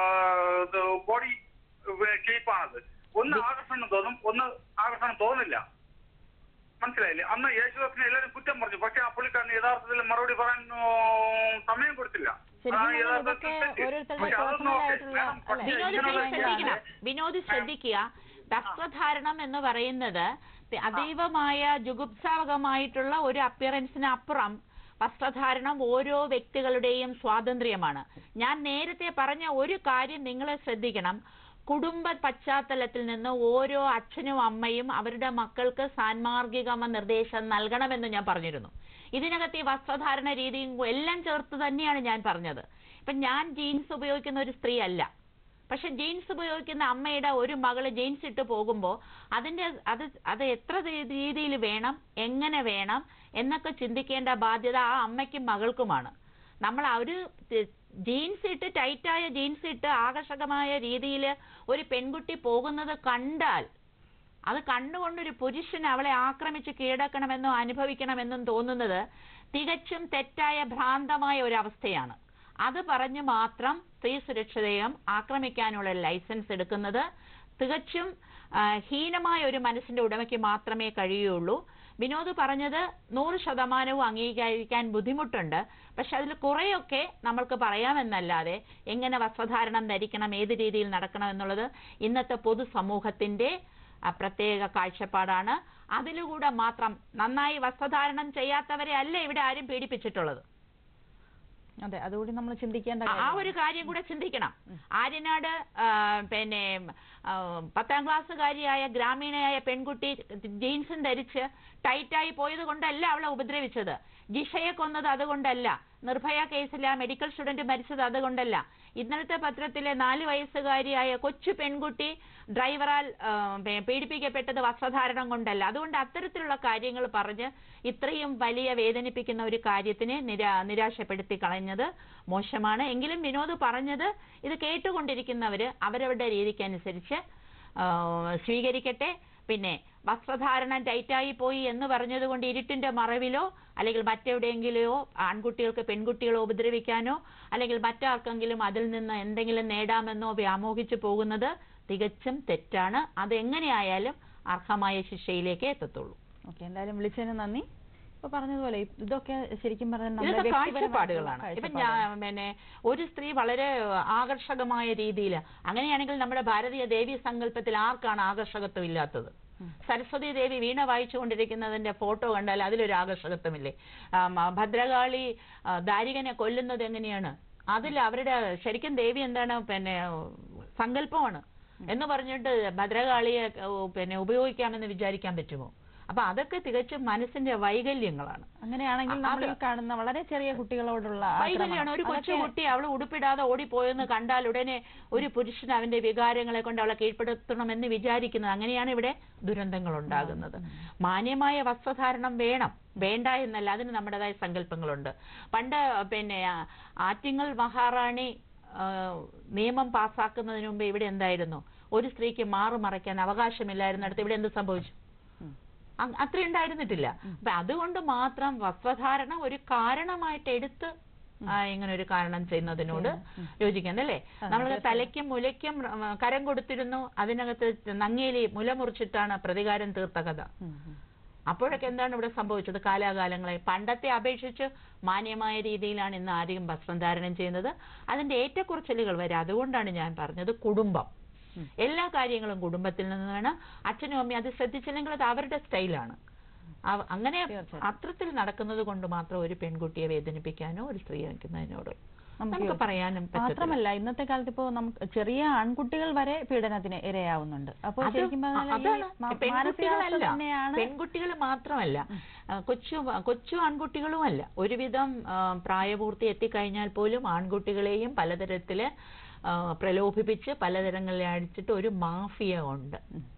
ബോഡി ഷേപ്പാണത് ഒന്ന് ആകർഷണം തോന്നും ഒന്ന് ആകർഷണം തോന്നില്ല മനസ്സിലായില്ലേ അന്ന് യേശുദാസിനെ എല്ലാവരും കുറ്റം പറഞ്ഞു പക്ഷെ ആ പുള്ളിക്കാരന് യഥാർത്ഥത്തിൽ മറുപടി പറയാൻ ആ, സമയം കൊടുത്തില്ല ശരിക്കും ആ, പറഞ്ഞാൽ യഥാർത്ഥത്തിൽ ഇതൊക്കെ തെറ്റ്. ഓരോരുത്തരുടെ പക്ഷെ അതൊന്നും personal ഓക്കേ. ആയിട്ടുള്ള, മാഡം, പക്ഷേ അല്ലേ? വിനോദ് ഇങ്ങനെയുള്ള please ശ്രദ്ധിക്കണം ഞാൻ- വിനോദ് ശ്രദ്ധിക്കുക വസ്ത്രധാരണം എന്ന് പറയുന്നത് അതീവമായ ജുഗുപ്സാവകമായിട്ടുള്ള ഒരു അപ്പിയറൻസിന് അപ്പുറം വസ്ത്രധാരണം ഓരോ വ്യക്തികളുടെയും സ്വാതന്ത്ര്യമാണ് ഞാൻ നേരത്തെ പറഞ്ഞ ഒരു കാര്യം നിങ്ങൾ ശ്രദ്ധിക്കണം കുടുംബ പശ്ചാത്തലത്തിൽ നിന്ന് ഓരോ അച്ഛനും അമ്മയും അവരുടെ മക്കൾക്ക് സാൻമാർഗികമ നിർദ്ദേശം നൽകണമെന്ന് ഞാൻ പറഞ്ഞിരുന്നു ഇതിനകത്ത് ഈ വസ്ത്രധാരണ രീതിയും എല്ലാം ചേർത്ത് തന്നെയാണ് ഞാൻ പറഞ്ഞത് ഇപ്പം ഞാൻ ജീൻസ് ഉപയോഗിക്കുന്ന ഒരു സ്ത്രീ അല്ല പക്ഷെ ജീൻസ് ഉപയോഗിക്കുന്ന അമ്മയുടെ ഒരു മകള് ജീൻസ് ഇട്ട് പോകുമ്പോൾ അതിന്റെ അത് അത് എത്ര രീതിയിൽ വേണം എങ്ങനെ വേണം എന്നൊക്കെ ചിന്തിക്കേണ്ട ബാധ്യത ആ അമ്മയ്ക്കും മകൾക്കുമാണ് നമ്മൾ ആ ഒരു ജീൻസ് ഇട്ട് ടൈറ്റായ ജീൻസ് ഇട്ട് ആകർഷകമായ രീതിയിൽ ഒരു പെൺകുട്ടി പോകുന്നത് കണ്ടാൽ അത് കണ്ടുകൊണ്ടൊരു പുരുഷൻ അവളെ ആക്രമിച്ച് കീഴടക്കണമെന്നോ അനുഭവിക്കണമെന്നും തോന്നുന്നത് തികച്ചും തെറ്റായ ഭ്രാന്തമായ ഒരു അവസ്ഥയാണ് അത് പറഞ്ഞ് മാത്രം സ്ത്രീ സുരക്ഷിതയും ആക്രമിക്കാനുള്ള ലൈസൻസ് എടുക്കുന്നത് തികച്ചും ആ, ഹീനമായ ഒരു മനസ്സിന്റെ ഉടമയ്ക്ക് മാത്രമേ കഴിയുള്ളൂ വിനോദ് പറഞ്ഞത് നൂറ് ശതമാനവും അംഗീകരിക്കാൻ ബുദ്ധിമുട്ടുണ്ട് പക്ഷെ അതിൽ കുറെയൊക്കെ നമ്മൾക്ക് പറയാമെന്നല്ലാതെ എങ്ങനെ വസ്ത്രധാരണം ധരിക്കണം ഏത് രീതിയിൽ നടക്കണം എന്നുള്ളത് ഇന്നത്തെ പൊതുസമൂഹത്തിന്റെ ആ, പ്രത്യേക കാഴ്ചപ്പാടാണ് അതിലൂടെ മാത്രം നന്നായി വസ്ത്രധാരണം ചെയ്യാത്തവരെ അല്ല ഇവിടെ ആരും പീഡിപ്പിച്ചിട്ടുള്ളത് അതെ അതുകൂടി നമ്മൾ ചിന്തിക്കേണ്ട ആ- ആ കാര്യമാണ്. ഒരു കാര്യം കൂടെ ചിന്തിക്കണം ആര്യനാട് ആ, പിന്നെ ആ, പത്താം ക്ലാസ്സുകാരിയായ ഗ്രാമീണയായ പെൺകുട്ടി ജീൻസും ധരിച്ച് ടൈറ്റായി പോയത് കൊണ്ടല്ല അവളെ ഉപദ്രവിച്ചത് ജിഷയെ കൊന്നത് അതുകൊണ്ടല്ല നിർഭയ കേസിൽ ആ മെഡിക്കൽ സ്റ്റുഡന്റ് മരിച്ചത് അതുകൊണ്ടല്ല ഇന്നലത്തെ പത്രത്തിലെ നാല് വയസ്സുകാരിയായ കൊച്ചു പെൺകുട്ടി ഡ്രൈവറാൽ ആ, പേ- പീഡിപ്പിക്കപ്പെട്ടത് വസ്ത്രധാരണം കൊണ്ടല്ല അതുകൊണ്ട് അത്തരത്തിലുള്ള കാര്യങ്ങൾ പറഞ്ഞ് ഇത്രയും വലിയ വേദനിപ്പിക്കുന്ന ഒരു കാര്യത്തിനെ നിരാ നിരാശപ്പെടുത്തി കളഞ്ഞത് മോശമാണ് എങ്കിലും വിനോദ് പറഞ്ഞത് ഇത് കേട്ടുകൊണ്ടിരിക്കുന്നവര് അവരവരുടെ രീതിക്കനുസരിച്ച് ആ, സ്വീകരിക്കട്ടെ പിന്നെ വസ്ത്രധാരണം ടൈറ്റായി പോയി എന്ന് പറഞ്ഞതുകൊണ്ട് ഇരുട്ടിന്റെ മറവിലോ അല്ലെങ്കിൽ മറ്റെവിടെയെങ്കിലോ ആൺകുട്ടികൾക്ക് പെൺകുട്ടികളെ ഉപദ്രവിക്കാനോ അല്ലെങ്കിൽ മറ്റാർക്കെങ്കിലും അതിൽ നിന്ന് എന്തെങ്കിലും നേടാമെന്നോ വ്യാമോഹിച്ചു പോകുന്നത് തികച്ചും തെറ്റാണ് അത് എങ്ങനെയായാലും അർഹമായ ശിക്ഷയിലേക്കേ എത്തത്തുള്ളൂ ഓക്കെ എന്തായാലും വിളിച്ചതിന് നന്ദി ഇപ്പൊ പറഞ്ഞതുപോലെ ഇതൊക്കെ ശരിക്കും പറഞ്ഞാൽ നമ്മുടെ ഇതൊക്കെ വ്യക്തിപരമായിട്ടുള്ള കാഴ്ചപ്പാടുകളാണ് ഇപ്പൊ കാഴ്ചപ്പാടുകൾ. ഞാൻ പിന്നെ ഒരു സ്ത്രീ വളരെ ആകർഷകമായ രീതിയിൽ അങ്ങനെയാണെങ്കിൽ നമ്മുടെ ഭാരതീയ ദേവീ സങ്കല്പത്തിൽ ആർക്കാണ് ആകർഷകത്വം ഇല്ലാത്തത് സരസ്വതി ദേവി വീണ വായിച്ചുകൊണ്ടിരിക്കുന്നതിന്റെ ഫോട്ടോ കണ്ടാൽ അതിലൊരു ആകർഷകത്വമില്ലേ ആം, ആ, ഭദ്രകാളി ആ, ദാരികനെ കൊല്ലുന്നത് എങ്ങനെയാണ് അതിൽ അവരുടെ ശരിക്കും ദേവി എന്താണ് പിന്നെ സങ്കല്പമാണ് എന്ന് പറഞ്ഞിട്ട് ഭദ്രകാളിയെ ഓ, പിന്നെ ഉപയോഗിക്കാമെന്ന് വിചാരിക്കാൻ പറ്റുമോ അപ്പൊ അതൊക്കെ തികച്ചും മനസ്സിന്റെ വൈകല്യങ്ങളാണ് അങ്ങനെയാണെങ്കിൽ അ- നമ്മൾ ഈ അത് കാണുന്ന വളരെ ചെറിയ കുട്ടികളോടുള്ള വൈകല്യമാണ് ആക്രമണം, ഒരു കൊച്ചു അതൊക്കെ കുട്ടി അവൾ ഉടുപ്പിടാതെ ഓടിപ്പോയെന്ന് കണ്ടാൽ ഉടനെ ഒരു പുരുഷൻ അവന്റെ വികാരങ്ങളെ കൊണ്ട് അവളെ കീഴ്പ്പെടുത്തണമെന്ന് വിചാരിക്കുന്നത് അങ്ങനെയാണ് ഇവിടെ ദുരന്തങ്ങൾ ഉണ്ടാകുന്നത് മാന്യമായ വസ്ത്രധാരണം വേണം വേണ്ട എന്നല്ല അതിന് നമ്മുടേതായ സങ്കല്പങ്ങളുണ്ട് പണ്ട് പിന്നെ ആ, ആറ്റിങ്ങൽ മഹാറാണി ആ, നിയമം പാസ്സാക്കുന്നതിന് മുമ്പ് ഇവിടെ എന്തായിരുന്നു ഒരു സ്ത്രീക്ക് മാറു മറയ്ക്കാൻ അവകാശമില്ലായിരുന്നിടത്ത് ഇവിടെ എന്ത് സംഭവിച്ചു അ- അത്ര ഉണ്ടായിരുന്നിട്ടില്ല അപ്പൊ അതുകൊണ്ട് മാത്രം വസ്ത്രധാരണം ഒരു കാരണമായിട്ട് എടുത്ത് ആ, ഇങ്ങനെ ഒരു കാരണം ചെയ്യുന്നതിനോട് യോജിക്കുന്നത് അല്ലേ നമ്മൾ തലയ്ക്കും മുലയ്ക്കും ഉം, കരം കൊടുത്തിരുന്നു അതിനകത്ത് നങ്ങേലി മുല മുറിച്ചിട്ടാണ് പ്രതികാരം തീർത്ത കഥ അപ്പോഴൊക്കെ എന്താണ് ഇവിടെ സംഭവിച്ചത് കാലാകാലങ്ങളെ പണ്ടത്തെ അപേക്ഷിച്ച് മാന്യമായ രീതിയിലാണ് ഇന്ന് ആരെയും വസ്ത്രം ധാരണം ചെയ്യുന്നത് അതിന്റെ ഏറ്റക്കുറച്ചിലുകൾ വരെ അതുകൊണ്ടാണ് ഞാൻ പറഞ്ഞത് കുടുംബം എല്ലാ കാര്യങ്ങളും കുടുംബത്തിൽ നിന്ന് വേണം അച്ഛനും അമ്മയും അത് ശ്രദ്ധിച്ചില്ലെങ്കിൽ അത് അവരുടെ സ്റ്റൈലാണ് അവ- അങ്ങനെ അത്രത്തിൽ നടക്കുന്നത് കൊണ്ട് മാത്രം ഒരു പെൺകുട്ടിയെ വേദനിപ്പിക്കാനോ ഒരു സ്ത്രീ വയ്ക്കുന്നതിനോട് നമുക്ക് യോജിക്കാം. പറയാനും പറ്റത്തില്ല മാത്രമല്ല ഇന്നത്തെ കാലത്ത് ഇപ്പോ നമുക്ക് ചെറിയ ആൺകുട്ടികൾ വരെ പീഡനത്തിന് ഇരയാവുന്നുണ്ട് അപ്പോൾ അത് ശരിക്കും പറഞ്ഞാൽ ഈ അതാണ് മ- പെൺകുട്ടികളല്ല മാനസികാവസ്ഥ തന്നെയാണ് പെൺകുട്ടികൾ മാത്രമല്ല ആ, കൊച്ചു കൊച്ചു ആൺകുട്ടികളും അല്ല ഒരുവിധം ആ, പ്രായപൂർത്തി എത്തിക്കഴിഞ്ഞാൽ പോലും ആൺകുട്ടികളെയും പലതരത്തില് ആ, പ്രലോഭിപ്പിച്ച് പലതരങ്ങളിൽ അടിച്ചിട്ട് ഒരു മാഫിയ ഉണ്ട്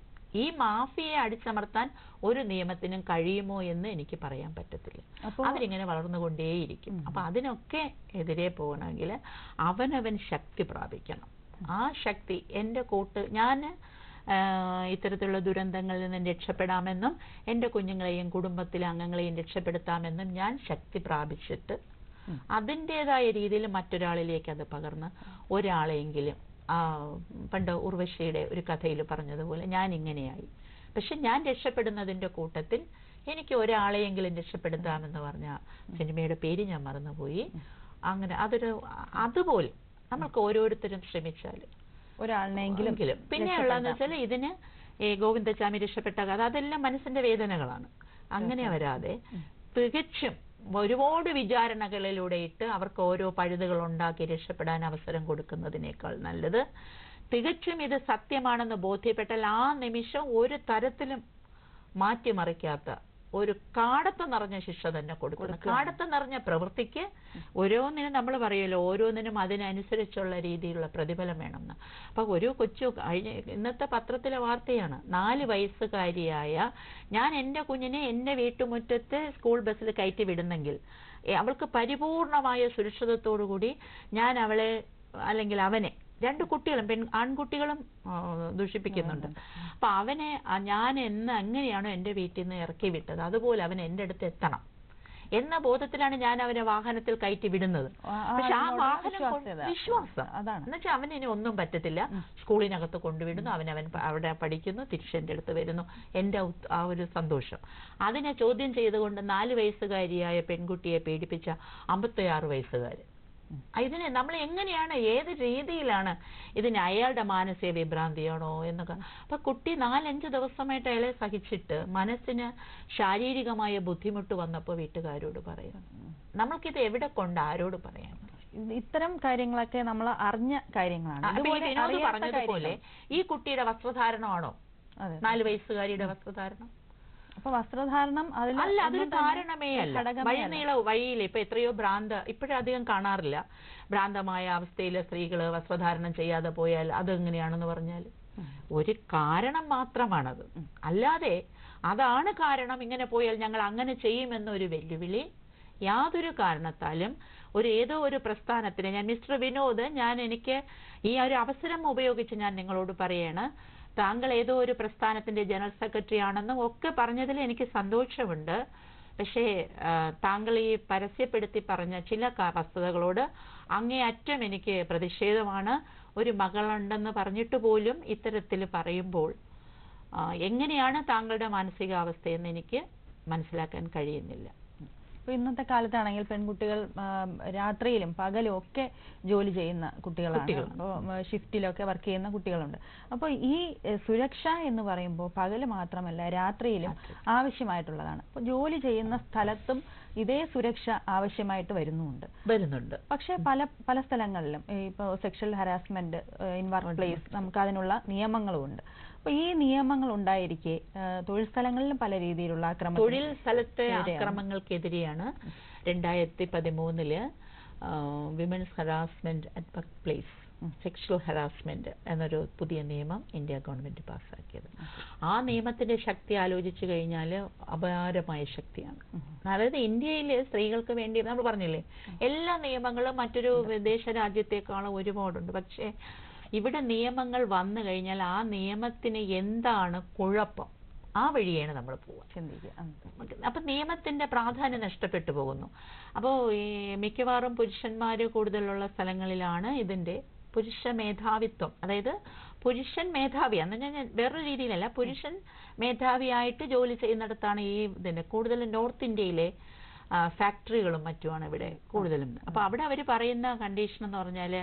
ഈ മാഫിയയെ അടിച്ചമർത്താൻ ഒരു നിയമത്തിനും കഴിയുമോ എന്ന് എനിക്ക് പറയാൻ പറ്റത്തില്ല അപ്പോ അവരിങ്ങനെ വളർന്നുകൊണ്ടേയിരിക്കും അപ്പൊ അതിനൊക്കെ എതിരെ പോകണമെങ്കിൽ അവനവൻ ശക്തി പ്രാപിക്കണം ആ ശക്തി എൻ്റെ കൂട്ട് ഞാൻ ഇത്തരത്തിലുള്ള ദുരന്തങ്ങളിൽ നിന്ന് രക്ഷപ്പെടാമെന്നും എൻ്റെ കുഞ്ഞുങ്ങളെയും കുടുംബത്തിലെ അംഗങ്ങളെയും രക്ഷപ്പെടുത്താമെന്നും ഞാൻ ശക്തി പ്രാപിച്ചിട്ട് അതിൻ്റെതായ രീതിയിൽ മറ്റൊരാളിലേക്ക് അത് പകർന്ന് ഒരാളെങ്കിലും ആ, പണ്ട് ഉർവശിയുടെ ഒരു കഥയിൽ പറഞ്ഞതുപോലെ ഞാൻ ഇങ്ങനെയായി പക്ഷെ ഞാൻ രക്ഷപ്പെടുന്നതിന്റെ കൂട്ടത്തിൽ എനിക്ക് ഒരാളെയെങ്കിലും രക്ഷപ്പെടുത്താമെന്ന് പറഞ്ഞ സിനിമയുടെ പേര് ഞാൻ മറന്നുപോയി അങ്ങനെ അതൊരു അതുപോലെ നമ്മൾക്ക് ഓരോരുത്തരും ശ്രമിച്ചാൽ ഒരാളിനെങ്കിലും എങ്കിലും പിന്നെ ഉള്ളതെന്ന് വെച്ചാൽ ഇതിന് ഈ ഗോവിന്ദച്ചാമി രക്ഷപ്പെട്ട കഥ അതെല്ലാം മനസ്സിന്റെ വേദനകളാണ് അങ്ങനെ വരാതെ തികച്ചും ഒരുപാട് വിചാരണകളിലൂടെ ഇട്ട് അവർക്ക് ഓരോ പഴുതുകൾ ഉണ്ടാക്കി രക്ഷപ്പെടാൻ അവസരം കൊടുക്കുന്നതിനേക്കാൾ നല്ലത് തികച്ചും ഇത് സത്യമാണെന്ന് ബോധ്യപ്പെട്ടാൽ ആ നിമിഷം ഒരു തരത്തിലും മാറ്റിമറിക്കാത്ത ഒരു കാടത്ത് നിറഞ്ഞ ശിക്ഷ തന്നെ കൊടുക്കണം കാടത്ത് നിറഞ്ഞ പ്രവൃത്തിക്ക് ഓരോന്നിനും നമ്മൾ പറയുമല്ലോ ഓരോന്നിനും അതിനനുസരിച്ചുള്ള രീതിയിലുള്ള പ്രതിഫലം വേണമെന്ന് അപ്പൊ ഒരു കൊച്ചു കഴിഞ്ഞ ഇന്നത്തെ പത്രത്തിലെ വാർത്തയാണ് നാല് വയസ്സുകാരിയായ ഞാൻ എൻ്റെ കുഞ്ഞിനെ എൻ്റെ വീട്ടുമുറ്റത്ത് സ്കൂൾ ബസ്സിൽ കയറ്റി വിടുന്നെങ്കിൽ ഏ, അവൾക്ക് പരിപൂർണമായ സുരക്ഷിതത്തോടു കൂടി ഞാൻ അവളെ അല്ലെങ്കിൽ അവനെ രണ്ട് കുട്ടികളും പെൺ ആൺകുട്ടികളും ആ, ദൂഷിപ്പിക്കുന്നുണ്ട് അപ്പൊ അവനെ ആ, ഞാൻ എന്ന് എങ്ങനെയാണോ എൻ്റെ വീട്ടിൽ നിന്ന് ഇറക്കി വിട്ടത് അതുപോലെ അവൻ എൻ്റെ അടുത്ത് എത്തണം എന്ന ബോധത്തിലാണ് ഞാൻ അവനെ വാഹനത്തിൽ കയറ്റി വിടുന്നത് ആ, ആ പക്ഷെ ആ അതിനോടുള്ള വാഹനം കൊണ്ട് വിശ്വാസ്യത. വിശ്വാസം അതാണ്. എന്നുവെച്ചാൽ അവന് ഇനി ഒന്നും പറ്റത്തില്ല സ്കൂളിനകത്ത് കൊണ്ടുവിടുന്നു അവൻ അവൻ പ- അവിടെ പഠിക്കുന്നു തിരിച്ച് എൻ്റെ അടുത്ത് വരുന്നു എൻ്റെ ഉത്- ആ ഒരു സന്തോഷം അതിനെ ചോദ്യം ചെയ്തുകൊണ്ട് നാല് വയസ്സുകാരിയായ പെൺകുട്ടിയെ പീഡിപ്പിച്ച അമ്പത്തിയാറ് വയസ്സുകാര് ഇതിനെ നമ്മൾ എങ്ങനെയാണ് ഏത് രീതിയിലാണ് ഇതിന് അയാളുടെ മാനസിക വിഭ്രാന്തിയാണോ എന്നൊക്കെ അപ്പൊ കുട്ടി നാലഞ്ച് ദിവസമായിട്ട് അയാളെ സഹിച്ചിട്ട് മനസ്സിന് ശാരീരികമായ ബുദ്ധിമുട്ട് വന്നപ്പോൾ വീട്ടുകാരോട് പറയുന്നു നമ്മൾക്കിത് എവിടെ കൊണ്ട് ആരോട് പറയാൻ ഇത് ഇത്തരം കാര്യങ്ങളൊക്കെ നമ്മൾ അറിഞ്ഞ കാര്യങ്ങളാണ് അപ്പൊ ഈ ഇതുപോലെ വിനോദ് അറിയാത്ത പറഞ്ഞതുപോലെ കാര്യങ്ങൾ. ഈ കുട്ടിയുടെ വസ്ത്രധാരണമാണോ അതെ നാല് വയസ്സുകാരിയുടെ വസ്ത്രധാരണം അപ്പൊ വസ്ത്രധാരണം അതിൽ അല്ല അതൊരു ഒന്നും തന്നെ കാരണമേ അല്ല ഘടകമേ അല്ല. വഴിനീള വഴിയിൽ ഇപ്പൊ എത്രയോ ഭ്രാന്ത ഇപ്പോഴധികം കാണാറില്ല ഭ്രാന്തമായ അവസ്ഥയിൽ സ്ത്രീകള് വസ്ത്രധാരണം ചെയ്യാതെ പോയാൽ അതെങ്ങനെയാണെന്ന് പറഞ്ഞാൽ ഒരു കാരണം മാത്രമാണത് അല്ലാതെ അതാണ് കാരണം ഇങ്ങനെ പോയാൽ ഞങ്ങൾ അങ്ങനെ ചെയ്യുമെന്നൊരു വെല്ലുവിളി യാതൊരു കാരണത്താലും ഒരു ഏതോ ഒരു പ്രസ്ഥാനത്തിന് ഞാൻ മിസ്റ്റർ വിനോദ് ഞാൻ എനിക്ക് ഈ ഒരു അവസരം ഉപയോഗിച്ച് ഞാൻ നിങ്ങളോട് പറയാണ് താങ്കൾ ഏതോ ഒരു പ്രസ്ഥാനത്തിന്റെ ജനറൽ സെക്രട്ടറി ആണെന്നും ഒക്കെ പറഞ്ഞതിൽ എനിക്ക് സന്തോഷമുണ്ട് പക്ഷേ ആ, താങ്കൾ ഈ പരസ്യപ്പെടുത്തി പറഞ്ഞ ചില ക- വസ്തുതകളോട് അങ്ങേയറ്റം എനിക്ക് പ്രതിഷേധമാണ് ഒരു മകളുണ്ടെന്ന് പറഞ്ഞിട്ട് പോലും ഇത്തരത്തിൽ പറയുമ്പോൾ ആ, എങ്ങനെയാണ് താങ്കളുടെ മാനസികാവസ്ഥയെന്ന് എനിക്ക് മനസ്സിലാക്കാൻ കഴിയുന്നില്ല ഇപ്പൊ ഇന്നത്തെ കാലത്താണെങ്കിൽ പെൺകുട്ടികൾ ആ, രാത്രിയിലും പകലും ഒക്കെ ജോലി ചെയ്യുന്ന കുട്ടികളാണ് കുട്ടികളുണ്ട്. അപ്പോൾ ഷിഫ്റ്റിലൊക്കെ വർക്ക് ചെയ്യുന്ന കുട്ടികളുണ്ട് അപ്പോൾ ഈ എ, സുരക്ഷ എന്ന് പറയുമ്പോൾ പകല് മാത്രമല്ല രാത്രിയിലും ആവശ്യമായിട്ടുള്ളതാണ് അപ്പോൾ ജോലി ചെയ്യുന്ന സ്ഥലത്തും ഇതേ സുരക്ഷ ആവശ്യമായിട്ട് വരുന്നുമുണ്ട് വരുന്നുണ്ട് പക്ഷേ പല പല സ്ഥലങ്ങളിലും ഇപ്പോൾ sexual harassment in work place നമുക്ക് അതിനുള്ള നിയമങ്ങളും ഉണ്ട് അപ്പൊ ഈ നിയമങ്ങൾ ഉണ്ടായിരിക്കെ ആ, തൊഴിൽ സ്ഥലങ്ങളിലും പല രീതിയിലുള്ള ആക്രമണം തൊഴിൽ സ്ഥലത്തെ എതിരെയാണ്. ആക്രമങ്ങൾക്കെതിരെയാണ് രണ്ടായിരത്തി പതിമൂന്നില് women's harassment at work place sexual harassment എന്നൊരു പുതിയ നിയമം ഇന്ത്യ ഗവൺമെന്റ് പാസ്സാക്കിയത് ആ നിയമത്തിന്റെ ശക്തി ആലോചിച്ചു കഴിഞ്ഞാൽ അപാരമായ ശക്തിയാണ് അതായത് ഇന്ത്യയിൽ സ്ത്രീകൾക്ക് വേണ്ടി നമ്മൾ പറഞ്ഞില്ലേ എല്ലാ നിയമങ്ങളും മറ്റൊരു വിദേശ രാജ്യത്തേക്കാളും ഒരുപാടുണ്ട് പക്ഷേ ഇവിടെ നിയമങ്ങൾ വന്നു കഴിഞ്ഞാൽ ആ നിയമത്തിന് എന്താണ് കുഴപ്പം ആ വഴിയാണ് നമ്മൾ പോവുക ചിന്തിക്കുക ഉം. അപ്പൊ നിയമത്തിന്റെ പ്രാധാന്യം നഷ്ടപ്പെട്ടു പോകുന്നു അപ്പോൾ ഈ മിക്കവാറും പുരുഷന്മാര് കൂടുതലുള്ള സ്ഥലങ്ങളിലാണ് ഇതിന്റെ പുരുഷ മേധാവിത്വം അതായത് പുരുഷൻ മേധാവി എന്ന് പറഞ്ഞാൽ വേറൊരു രീതിയിലല്ല പുരുഷൻ മേധാവിയായിട്ട് ജോലി ചെയ്യുന്നിടത്താണ് ഈ ഇതിന്റെ കൂടുതലും നോർത്ത് ഇന്ത്യയിലെ ആ, ഫാക്ടറികളും മറ്റുമാണ് ഇവിടെ കൂടുതലും അപ്പൊ അവിടെ അവർ പറയുന്ന കണ്ടീഷൻ എന്ന് പറഞ്ഞാൽ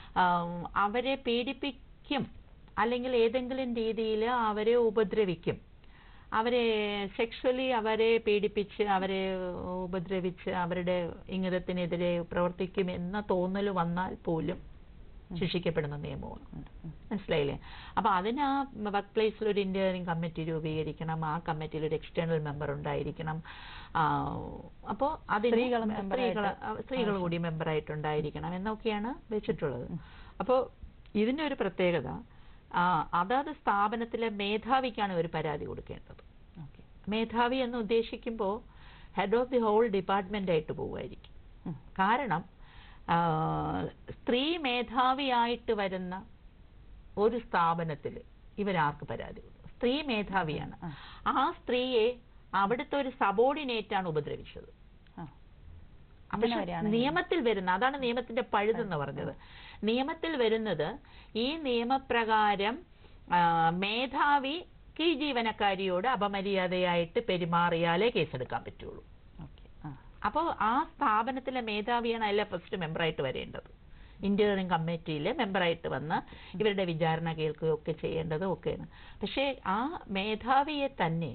അവരെ പീഡിപ്പിക്കും അല്ലെങ്കിൽ ഏതെങ്കിലും രീതിയിൽ അവരെ ഉപദ്രവിക്കും അവരെ സെക്ഷലി അവരെ പീഡിപ്പിച്ച് അവരെ ഉപദ്രവിച്ച് അവരുടെ ഇംഗിതത്തിനെതിരെ പ്രവർത്തിക്കും എന്ന തോന്നൽ വന്നാൽ പോലും ശിക്ഷിക്കപ്പെടുന്ന നിയമമാണ് മനസ്സിലായില്ലേ അപ്പൊ അതിന് ആ വർക്ക് പ്ലേസിൽ ഒരു ഇന്റീരിയറിംഗ് കമ്മിറ്റി രൂപീകരിക്കണം ആ കമ്മിറ്റിയിൽ ഒരു എക്സ്റ്റേണൽ മെമ്പർ ഉണ്ടായിരിക്കണം ആ, അപ്പോ അതിന് സ്ത്രീകളും member സ്ത്രീകൾ ആയിട്ട് സ്ത്രീകൾ കൂടി മെമ്പറായിട്ടുണ്ടായിരിക്കണം എന്നൊക്കെയാണ് വെച്ചിട്ടുള്ളത് അപ്പോൾ ഇതിന്റെ ഒരു പ്രത്യേകത ആ, അതാത് സ്ഥാപനത്തിലെ മേധാവിക്കാണ് ഒരു പരാതി കൊടുക്കേണ്ടത് Okay. മേധാവി എന്ന് ഉദ്ദേശിക്കുമ്പോൾ head of the whole department ആയിട്ട് പോവുമായിരിക്കും ഉം. കാരണം ആ, സ്ത്രീ മേധാവിയായിട്ട് വരുന്ന ഒരു സ്ഥാപനത്തിൽ ഇവരാർക്ക് പരാതി കൊടുക്കും സ്ത്രീ മേധാവിയാണ് ആ. ആ സ്ത്രീയെ അവിടുത്തെ ഒരു സബോർഡിനേറ്റ് ആണ് ഉപദ്രവിച്ചത് ആ. പക്ഷെ അങ്ങനെ വരികയാണെങ്കിൽ- നിയമത്തിൽ വരുന്ന അതാണ് നിയമത്തിന്റെ പഴുതെന്ന് പറഞ്ഞത് നിയമത്തിൽ വരുന്നത് ഈ നിയമപ്രകാരം ആ, മേധാവി ഈ ജീവനക്കാരിയോട് അപമര്യാദയായിട്ട് പെരുമാറിയാലേ കേസെടുക്കാൻ പറ്റുള്ളൂ Okay. ആ. അപ്പോൾ ആ സ്ഥാപനത്തിലെ മേധാവിയാണ് അതിലെ ഫസ്റ്റ് മെമ്പറായിട്ട് വരേണ്ടത് ഇന്റീരിയറിംഗ് കമ്മിറ്റിയിലെ മെമ്പറായിട്ട് വന്ന് ഇവരുടെ വിചാരണ കേൾക്കുകയൊക്കെ ചെയ്യേണ്ടത് ഒക്കെയാണ് പക്ഷേ ആ മേധാവിയെ തന്നെ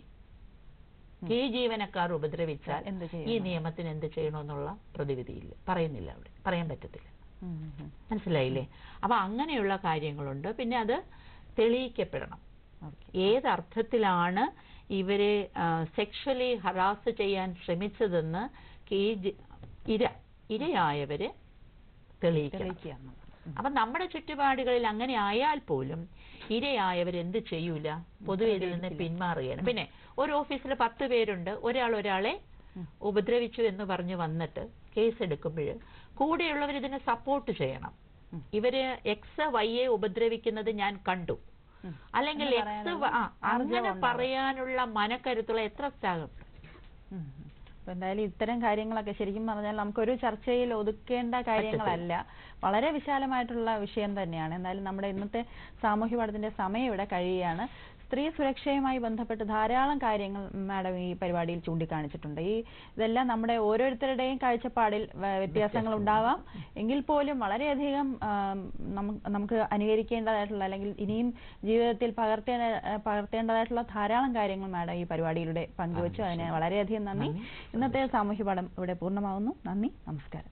ഈ ജീവനക്കാർ ഉപദ്രവിച്ചാൽ എന്ത് ഈ ചെയ്യണം? നിയമത്തിന് എന്ത് ചെയ്യണമെന്നുള്ള പ്രതിവിധിയില്ല പറയുന്നില്ല അവിടെ പറയാൻ പറ്റത്തില്ല ഉം, ഉം, ഉം. മനസ്സിലായില്ലേ അപ്പൊ അങ്ങനെയുള്ള കാര്യങ്ങളുണ്ട് പിന്നെ അത് തെളിയിക്കപ്പെടണം Okay. ഏത് അർത്ഥത്തിലാണ് ഇവരെ സെക്ഷലി ഹറാസ് ചെയ്യാൻ ശ്രമിച്ചതെന്ന് ഈ ജി- ഇര ഇരയായവര് തെളിയിക്കണം തെളിയിക്കുകയാണ്. ഉം. അപ്പൊ നമ്മുടെ ചുറ്റുപാടുകളിൽ അങ്ങനെ ആയാൽ പോലും ഇരയായവർ എന്ത് ചെയ്യൂല പൊതുവെ ഇതിൽ നിന്ന് പിന്മാറുകയാണ് പിന്നെ ഒരു ഓഫീസിൽ പത്ത് പേരുണ്ട് ഒരാൾ ഒരാളെ ഉം. ഉപദ്രവിച്ചു എന്ന് പറഞ്ഞ് വന്നിട്ട് കേസ് എടുക്കുമ്പോൾ കൂടെയുള്ളവർ ഇതിനെ സപ്പോർട്ട് ചെയ്യണം ഉം. ഇവര് എക്സ് വൈയെ ഉപദ്രവിക്കുന്നത് ഞാൻ കണ്ടു ഉം. അല്ലെങ്കിൽ എന്ന് എക്സ് പറയാനുള്ള ആ ആർജവം അങ്ങനെ ഉണ്ടാവും. പറയാനുള്ള മനക്കരുത്തുള്ള എത്ര സ്ഥാപനം ഉം. അപ്പൊ എന്തായാലും ഇത്തരം കാര്യങ്ങളൊക്കെ ശരിക്കും പറഞ്ഞാൽ നമുക്കൊരു ചർച്ചയിൽ ഒതുക്കേണ്ട കാര്യങ്ങളല്ല വളരെ വിശാലമായിട്ടുള്ള വിഷയം തന്നെയാണ് എന്നാലും നമ്മുടെ ഇന്നത്തെ സാമൂഹ്യ പഠനത്തിന്റെ സമയം ഇവിടെ കഴിയുകയാണ് സ്ത്രീ സുരക്ഷയുമായി ബന്ധപ്പെട്ട് ധാരാളം കാര്യങ്ങൾ മാഡം ഈ പരിപാടിയിൽ ചൂണ്ടിക്കാണിച്ചിട്ടുണ്ട് ഈ ഇതെല്ലാം നമ്മുടെ ഓരോരുത്തരുടെയും കാഴ്ചപ്പാടിൽ വ- വ്യത്യാസങ്ങൾ ഉണ്ടാവാം എങ്കിൽ പോലും വളരെയധികം ആം, നമു- നമുക്ക് അനുകരിക്കേണ്ടതായിട്ടുള്ള അല്ലെങ്കിൽ ഇനിയും ജീവിതത്തിൽ പകർത്തേണ്ട പകർത്തേണ്ടതായിട്ടുള്ള ധാരാളം കാര്യങ്ങൾ മാഡം ഈ പരിപാടിയിലൂടെ പങ്കുവച്ചു അതിന് വളരെയധികം നന്ദി ഇന്നത്തെ സാമൂഹ്യ പാഠം ഇവിടെ പൂർണ്ണമാവുന്നു നന്ദി നമസ്കാരം